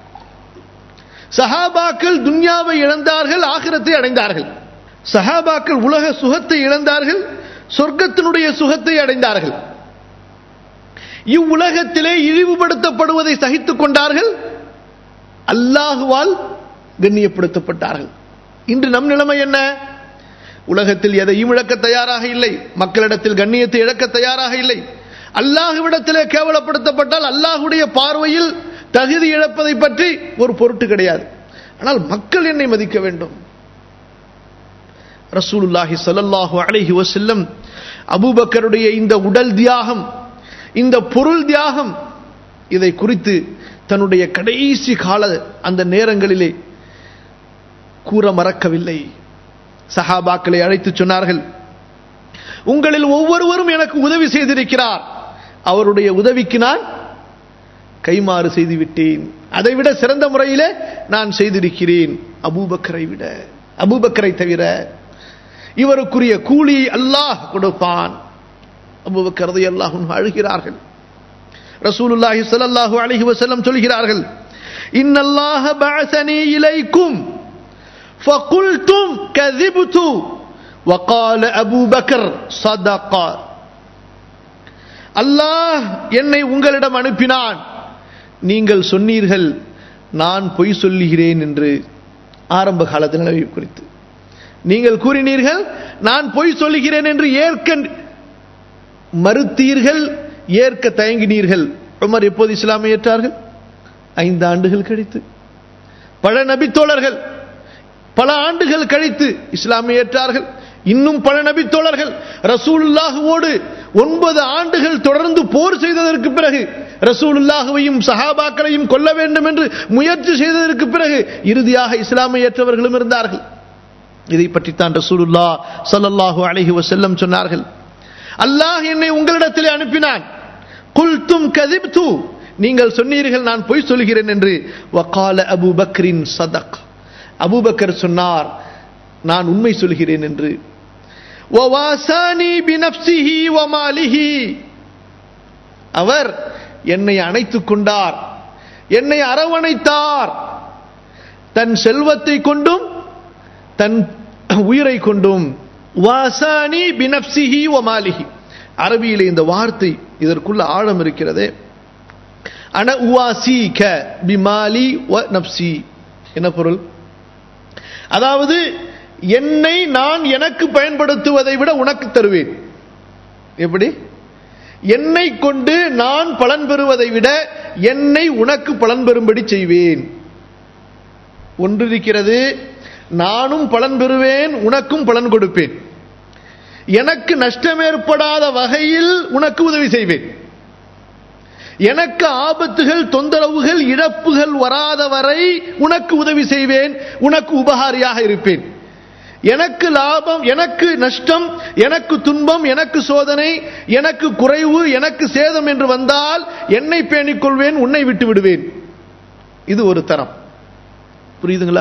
சஹாபாக்கள் துன்யாவை இழந்தார்கள் ஆகிரத்தை அடைந்தார்கள் சஹாபாக்கள் உலக சுகத்தை இழந்தார்கள் சொர்க்கத்தினுடைய சுகத்தை அடைந்தார்கள் இவ்வுலகத்திலே இழிவுபடுத்தப்படுவதை சகித்துக் கொண்டார்கள் அல்லாஹுவால் கண்ணியப்படுத்தப்பட்டார்கள் இன்று நம் நிலைமை என்ன உலகத்தில் எதையும் இழக்க தயாராக இல்லை மக்களிடத்தில் கண்ணியத்தை இழக்க தயாராக இல்லை அல்லாஹுவிடத்திலே கேவலப்படுத்தப்பட்டால் அல்லாஹுடைய பார்வையில் தகுதி இழப்பதை பற்றி ஒரு பொருட்டு கிடையாது ஆனால் மக்கள் என்னை மதிக்க வேண்டும் ரசூலுல்லாஹி ஸல்லல்லாஹு அலைஹி வஸல்லம் அபூபக்கருடைய இந்த உடல் தியாகம் இந்த பொருள் தியாகம் இதை குறித்து தன்னுடைய கடைசி கால அந்த நேரங்களிலே கூற மறக்கவில்லை சஹாபாக்களை அழைத்து சொன்னார்கள் உங்களில் ஒவ்வொருவரும் எனக்கு உதவி செய்திருக்கிறார் அவருடைய உதவிக்கு நான் கைமாறு செய்து விட்டேன் அதைவிட சிறந்த முறையிலே நான் செய்திருக்கிறேன் அபூபக்கரை விட அபூபக்கரை தவிர இவருக்குரிய கூலியை அல்லாஹ் கொடுப்பான் அபூபக்கரதை அல்லாஹ் அழுகிறார்கள் ரசூலுல்லாஹி ஸல்லல்லாஹு அலைஹி வஸல்லம் சொல்கிறார்கள் இன்னல்லாஹ பஅஸனி இலைக்கும் فقلتم كذبت وقال أبو بكر صدق அல்லாஹ் என்னை உங்களிடம் அனுப்பினான் நீங்கள் சொன்னீர்கள் நான் பொய் சொல்லுகிறேன் என்று ஆரம்ப காலத்தில் நிலவி குறித்து நீங்கள் கூறினீர்கள் நான் பொய் சொல்லுகிறேன் என்று ஏற்க மறுத்தீர்கள் ஏற்க தயங்கினீர்கள் உமர் எப்போது இஸ்லாமை ஏற்றார்கள் ஐந்து ஆண்டுகள் கழித்து பல நபித்தோழர்கள் பல ஆண்டுகள் கழித்து இஸ்லாமை ஏற்றார்கள் இன்னும் பல நபித்தோழர்கள் ரசூலுல்லாஹுவோடு ஒன்பது ஆண்டுகள் தொடர்ந்து போர் செய்ததற்கு பிறகு ரசூலுல்லாஹுவையும் சஹாபாக்களையும் கொல்ல வேண்டும் என்று முயற்சி செய்ததற்கு பிறகு இறுதியாக இஸ்லாமை ஏற்றவர்களும் இருந்தார்கள் இதை பற்றித்தான் ரசூலுல்லா சல்லல்லாஹு அலைஹி வஸல்லம் சொன்னார்கள் அல்லாஹ் என்னை உங்களிடத்திலே அனுப்பினான் குல்தும் கதிப்து நீங்கள் சொன்னீர்கள் நான் பொய் சொல்கிறேன் என்று வகால அபு பக்ரின் சதக் அபூபக்கர் சொன்னார் நான் உண்மை சொல்கிறேன் என்று அவர் என்னை அணைத்துக் கொண்டார் என்னை அரவணைத்தார் தன் செல்வத்தை கொண்டும் தன் உயிரை கொண்டும் வாசானி பினப்சிஹி ஒமாலிஹி அரபியிலே இந்த வார்த்தை இதற்குள்ள ஆழம் இருக்கிறது அன உவாசி க பிமாலி வ நப்சி என்ன பொருள் அதாவது என்னை நான் எனக்கு பயன்படுத்துவதை விட உனக்கு தருவேன் எப்படி என்னை கொண்டு நான் பலன் பெறுவதை விட என்னை உனக்கு பலன் பெறும்படி செய்வேன் ஒன்றிருக்கிறது நானும் பலன் பெறுவேன் உனக்கும் பலன் கொடுப்பேன் எனக்கு நஷ்டம் ஏற்படாத வகையில் உனக்கு உதவி செய்வேன் எனக்கு ஆபத்துகள் தொந்தரவுகள் இழப்புகள் வராத வரை உனக்கு உதவி செய்வேன் உனக்கு உபகாரியாக இருப்பேன் எனக்கு லாபம் எனக்கு நஷ்டம் எனக்கு துன்பம் எனக்கு சோதனை எனக்கு குறைவு எனக்கு சேதம் என்று வந்தால் என்னை பேணிக் கொள்வேன் உன்னை விட்டு விடுவேன் இது ஒரு தரம் புரியுதுங்களா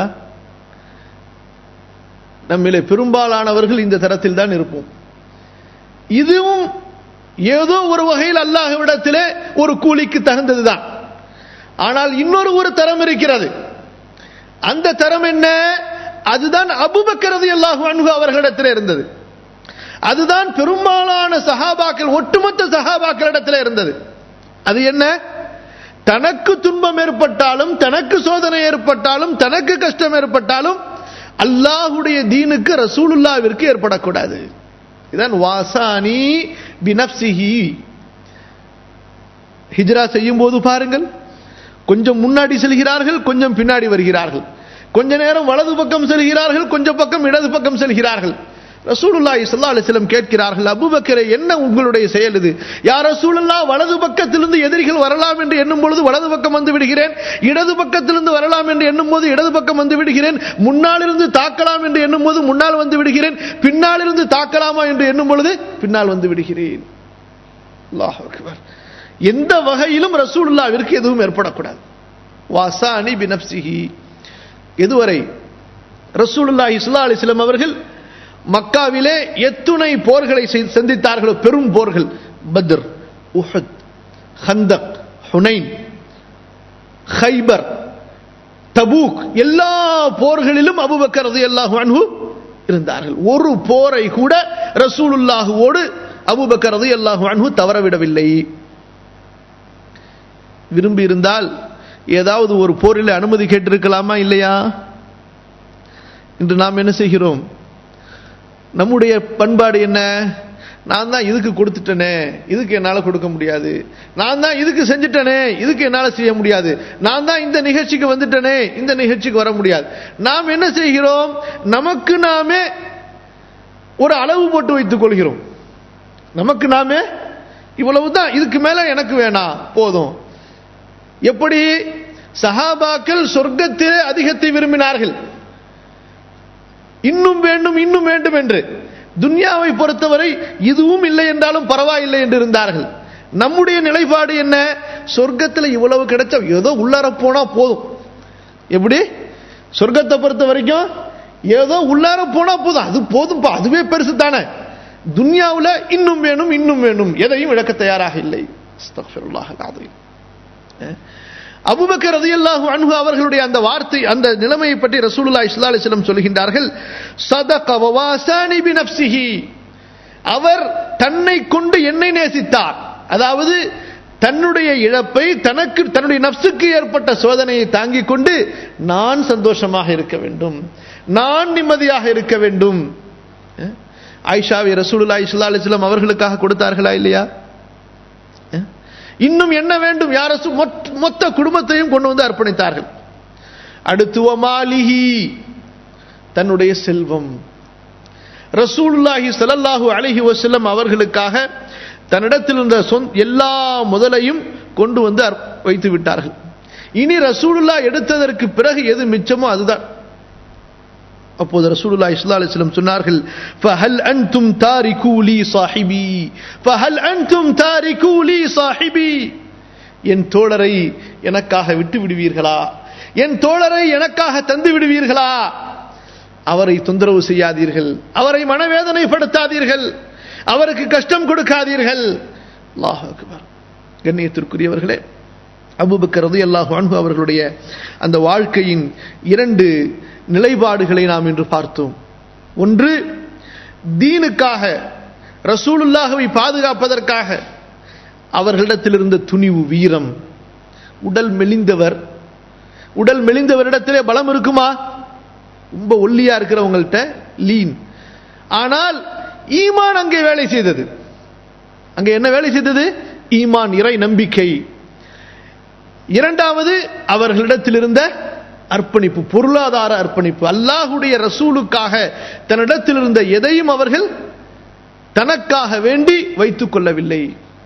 நம்மிலே பெரும்பாலானவர்கள் இந்த தரத்தில் தான் இருப்போம் இதுவும் ஏதோ ஒரு வகையில் அல்லாஹ்விடத்திலே ஒரு கூலிக்கு தகுந்ததுதான் ஆனால் இன்னொரு ஒரு தரம் இருக்கிறது அந்த தரம் என்ன அதுதான் அபுபக்கரது அல்லாஹு அன்ஹு அவர்களிடத்தில் இருந்தது அதுதான் பெரும்பாலான சஹாபாக்கள் ஒட்டுமொத்த சஹாபாக்களிடத்தில் இருந்தது அது என்ன தனக்கு துன்பம் ஏற்பட்டாலும் தனக்கு சோதனை ஏற்பட்டாலும் தனக்கு கஷ்டம் ஏற்பட்டாலும் அல்லாஹுடைய தீனுக்கு ரசூலுல்லாவிற்கு ஏற்படக்கூடாது இதான் வாசானி பினப்சிஹி ஹிஜ்ரா செய்யும் போது பாருங்கள் கொஞ்சம் முன்னாடி செல்கிறார்கள் கொஞ்சம் பின்னாடி வருகிறார்கள் கொஞ்ச நேரம் வலது பக்கம் செல்கிறார்கள் கொஞ்சம் பக்கம் இடது பக்கம் செல்கிறார்கள் ரசூலுல்லாஹி ஸல்லல்லாஹு அலைஹி வஸல்லம் கேட்கிறார்கள் அபூபக்கரே என்ன உங்களுடைய செயல் இது யா ரசூலுல்லாஹ் வலது பக்கத்திலிருந்து எதிரிகள் வரலாம் என்று எண்ணும் பொழுது வலது பக்கம் வந்து விடுகிறேன் இடது பக்கத்திலிருந்து வரலாம் என்று எண்ணும் போது இடது பக்கம் வந்து விடுகிறேன் முன்னால் இருந்து தாக்கலாம் என்று எண்ணும் போது முன்னால் வந்து விடுகிறேன் பின்னால் இருந்து தாக்கலாமா என்று எண்ணும் பொழுது பின்னால் வந்து விடுகிறேன் அல்லாஹ் அக்பர் எந்த வகையிலும் ரசூலுல்லாவிற்கு எதுவும் ஏற்படக்கூடாது வாசானி பினப்சிஹி எதுவரை ரசூலுல்லாஹி ஸல்லல்லாஹு அலைஹி வஸல்லம் அவர்கள் மக்காவிலே எத்துணை போர்களை செய்- சந்தித்தார்களோ பெரும் போர்கள் Badr Uhud Khandaq Hunain Khaibar Tabuk எல்லா போர்களிலும் அபுபக்கர் ரலியல்லாஹு அன்ஹு இருந்தார்கள் ஒரு போரை கூட ரசூலுல்லாஹுவோடு அபூபக்கர் ரலியல்லாஹு அன்ஹு தவறவிடவில்லை விரும்பி இருந்தால் ஏதாவது ஒரு போரில் அனுமதி கேட்டிருக்கலாமா இல்லையா இன்று நாம் என்ன செய்கிறோம் நம்முடைய பண்பாடு என்ன நான் தான் இதுக்கு கொடுத்துட்டேனே இதுக்கு என்னால் கொடுக்க முடியாது நான் தான் இதுக்கு செஞ்சுட்டேனே இதுக்கு என்னால் செய்ய முடியாது நான் தான் இந்த நிகழ்ச்சிக்கு வந்துட்டேனே இந்த நிகழ்ச்சிக்கு வர முடியாது நாம் என்ன செய்கிறோம் நமக்கு நாமே ஒரு அளவு போட்டு வைத்துக் கொள்கிறோம் நமக்கு நாமே இவ்வளவுதான் இதுக்கு மேல எனக்கு வேணாம் போதும் எப்படி சஹாபாக்கள் சொர்க்கத்திலே அதிகத்தை விரும்பினார்கள் இன்னும் வேண்டும் இன்னும் வேண்டும் என்று துன்யாவை பொறுத்தவரை இதுவும் இல்லை என்றாலும் பரவாயில்லை என்று இருந்தார்கள் நம்முடைய நிலைப்பாடு என்ன சொர்க்கத்தில் இவ்வளவு கிடைச்சா ஏதோ உள்ளார போனா போதும் எப்படி சொர்க்கத்தை பொறுத்த வரைக்கும் ஏதோ உள்ளார போனா போதும் அது போதும்பா அதுவே பெருசு தானே துன்யாவுல இன்னும் வேணும் இன்னும் வேணும் எதையும் இழக்க தயாராக இல்லை அஸ்தக்ஃபிருல்லாஹ் அல்-அஸீம். அஹ். அபூபக்கர் ரலியல்லாஹு அன்ஹு அவர்களுடைய அந்த வார்த்தை அந்த நிலைமையை பற்றி ரசூலுல்லாஹி ஸல்லல்லாஹு அலைஹி வஸல்லம் சொல்கின்றார்கள் சதக வவாசானி பினஃப்ஸிஹி அவர் தன்னை கொண்டு என்னை நேசித்தார் அதாவது தன்னுடைய இழப்பை தனக்கு தன்னுடைய நப்சுக்கு ஏற்பட்ட சோதனையை தாங்கிக் கொண்டு நான் சந்தோஷமாக இருக்க வேண்டும் நான் நிம்மதியாக இருக்க வேண்டும் அஹ். ஆயிஷாவை ரசூலுல்லாஹி ஸல்லல்லாஹு அலைஹி வஸல்லம் அவர்களுக்காக கொடுத்தார்களா இல்லையா அஹ். இன்னும் என்ன வேண்டும் யார மொத்த குடும்பத்தையும் கொண்டு வந்து அர்ப்பணித்தார்கள் அடுத்து வமாலிஹி தன்னுடைய செல்வம் ரசூலுல்லாஹி ஸல்லல்லாஹு அலைஹி வஸல்லம் அவர்களுக்காக தன்னிடத்தில் இருந்த சொந்த எல்லா முதலையும் கொண்டு வந்து அர்ப்- வைத்து விட்டார்கள் இனி ரசூலுல்லா எடுத்ததற்கு பிறகு எது மிச்சமோ அதுதான் அப்போது ரசூலுல்லாஹி ஸல்லல்லாஹு அலைஹி வஸல்லம் சொன்னார்கள் ஃபஹல் அன்தும் தாரிகூ லீ சாஹிபி ஃபஹல் அன்தும் தாரிகூ லீ சாஹிபி என் தோழரை எனக்காக விட்டு விடுவீர்களா என் தோழரை எனக்காக தந்து விடுவீர்களா அவரை தொந்தரவு செய்யாதீர்கள் அவரை மனவேதனைப்படுத்தாதீர்கள் அவருக்கு கஷ்டம் கொடுக்காதீர்கள் அல்லாஹ் அக்பர் கண்ணியத்திற்குரியவர்களே அபூபக்கர் ரலியல்லாஹு அன்ஹு அவர்களுடைய அந்த வாழ்க்கையின் இரண்டு நிலைப்பாடுகளை நாம் இன்று பார்த்தோம் ஒன்று தீனுக்காக ரசூலுல்லாஹவை பாதுகாப்பதற்காக அவர்களிடத்தில் இருந்த துணிவு வீரம் உடல் மெலிந்தவர் உடல் மெலிந்தவரிடத்திலே பலம் இருக்குமா ரொம்ப ஒல்லியா இருக்கிறவங்கள்ட்ட லீன் ஆனால் ஈமான் அங்கே வேலை செய்தது அங்கே என்ன வேலை செய்தது ஈமான் இறை நம்பிக்கை இரண்டாவது அவர்களிடத்தில் இருந்த அர்ப்பணிப்பு பொருளாதார அர்ப்பணிப்பு அல்லாஹுடைய ரசூலுக்காக தன்னிடத்தில் இருந்த எதையும் அவர்கள் தனக்காக வேண்டி வைத்துக் கொள்ளவில்லை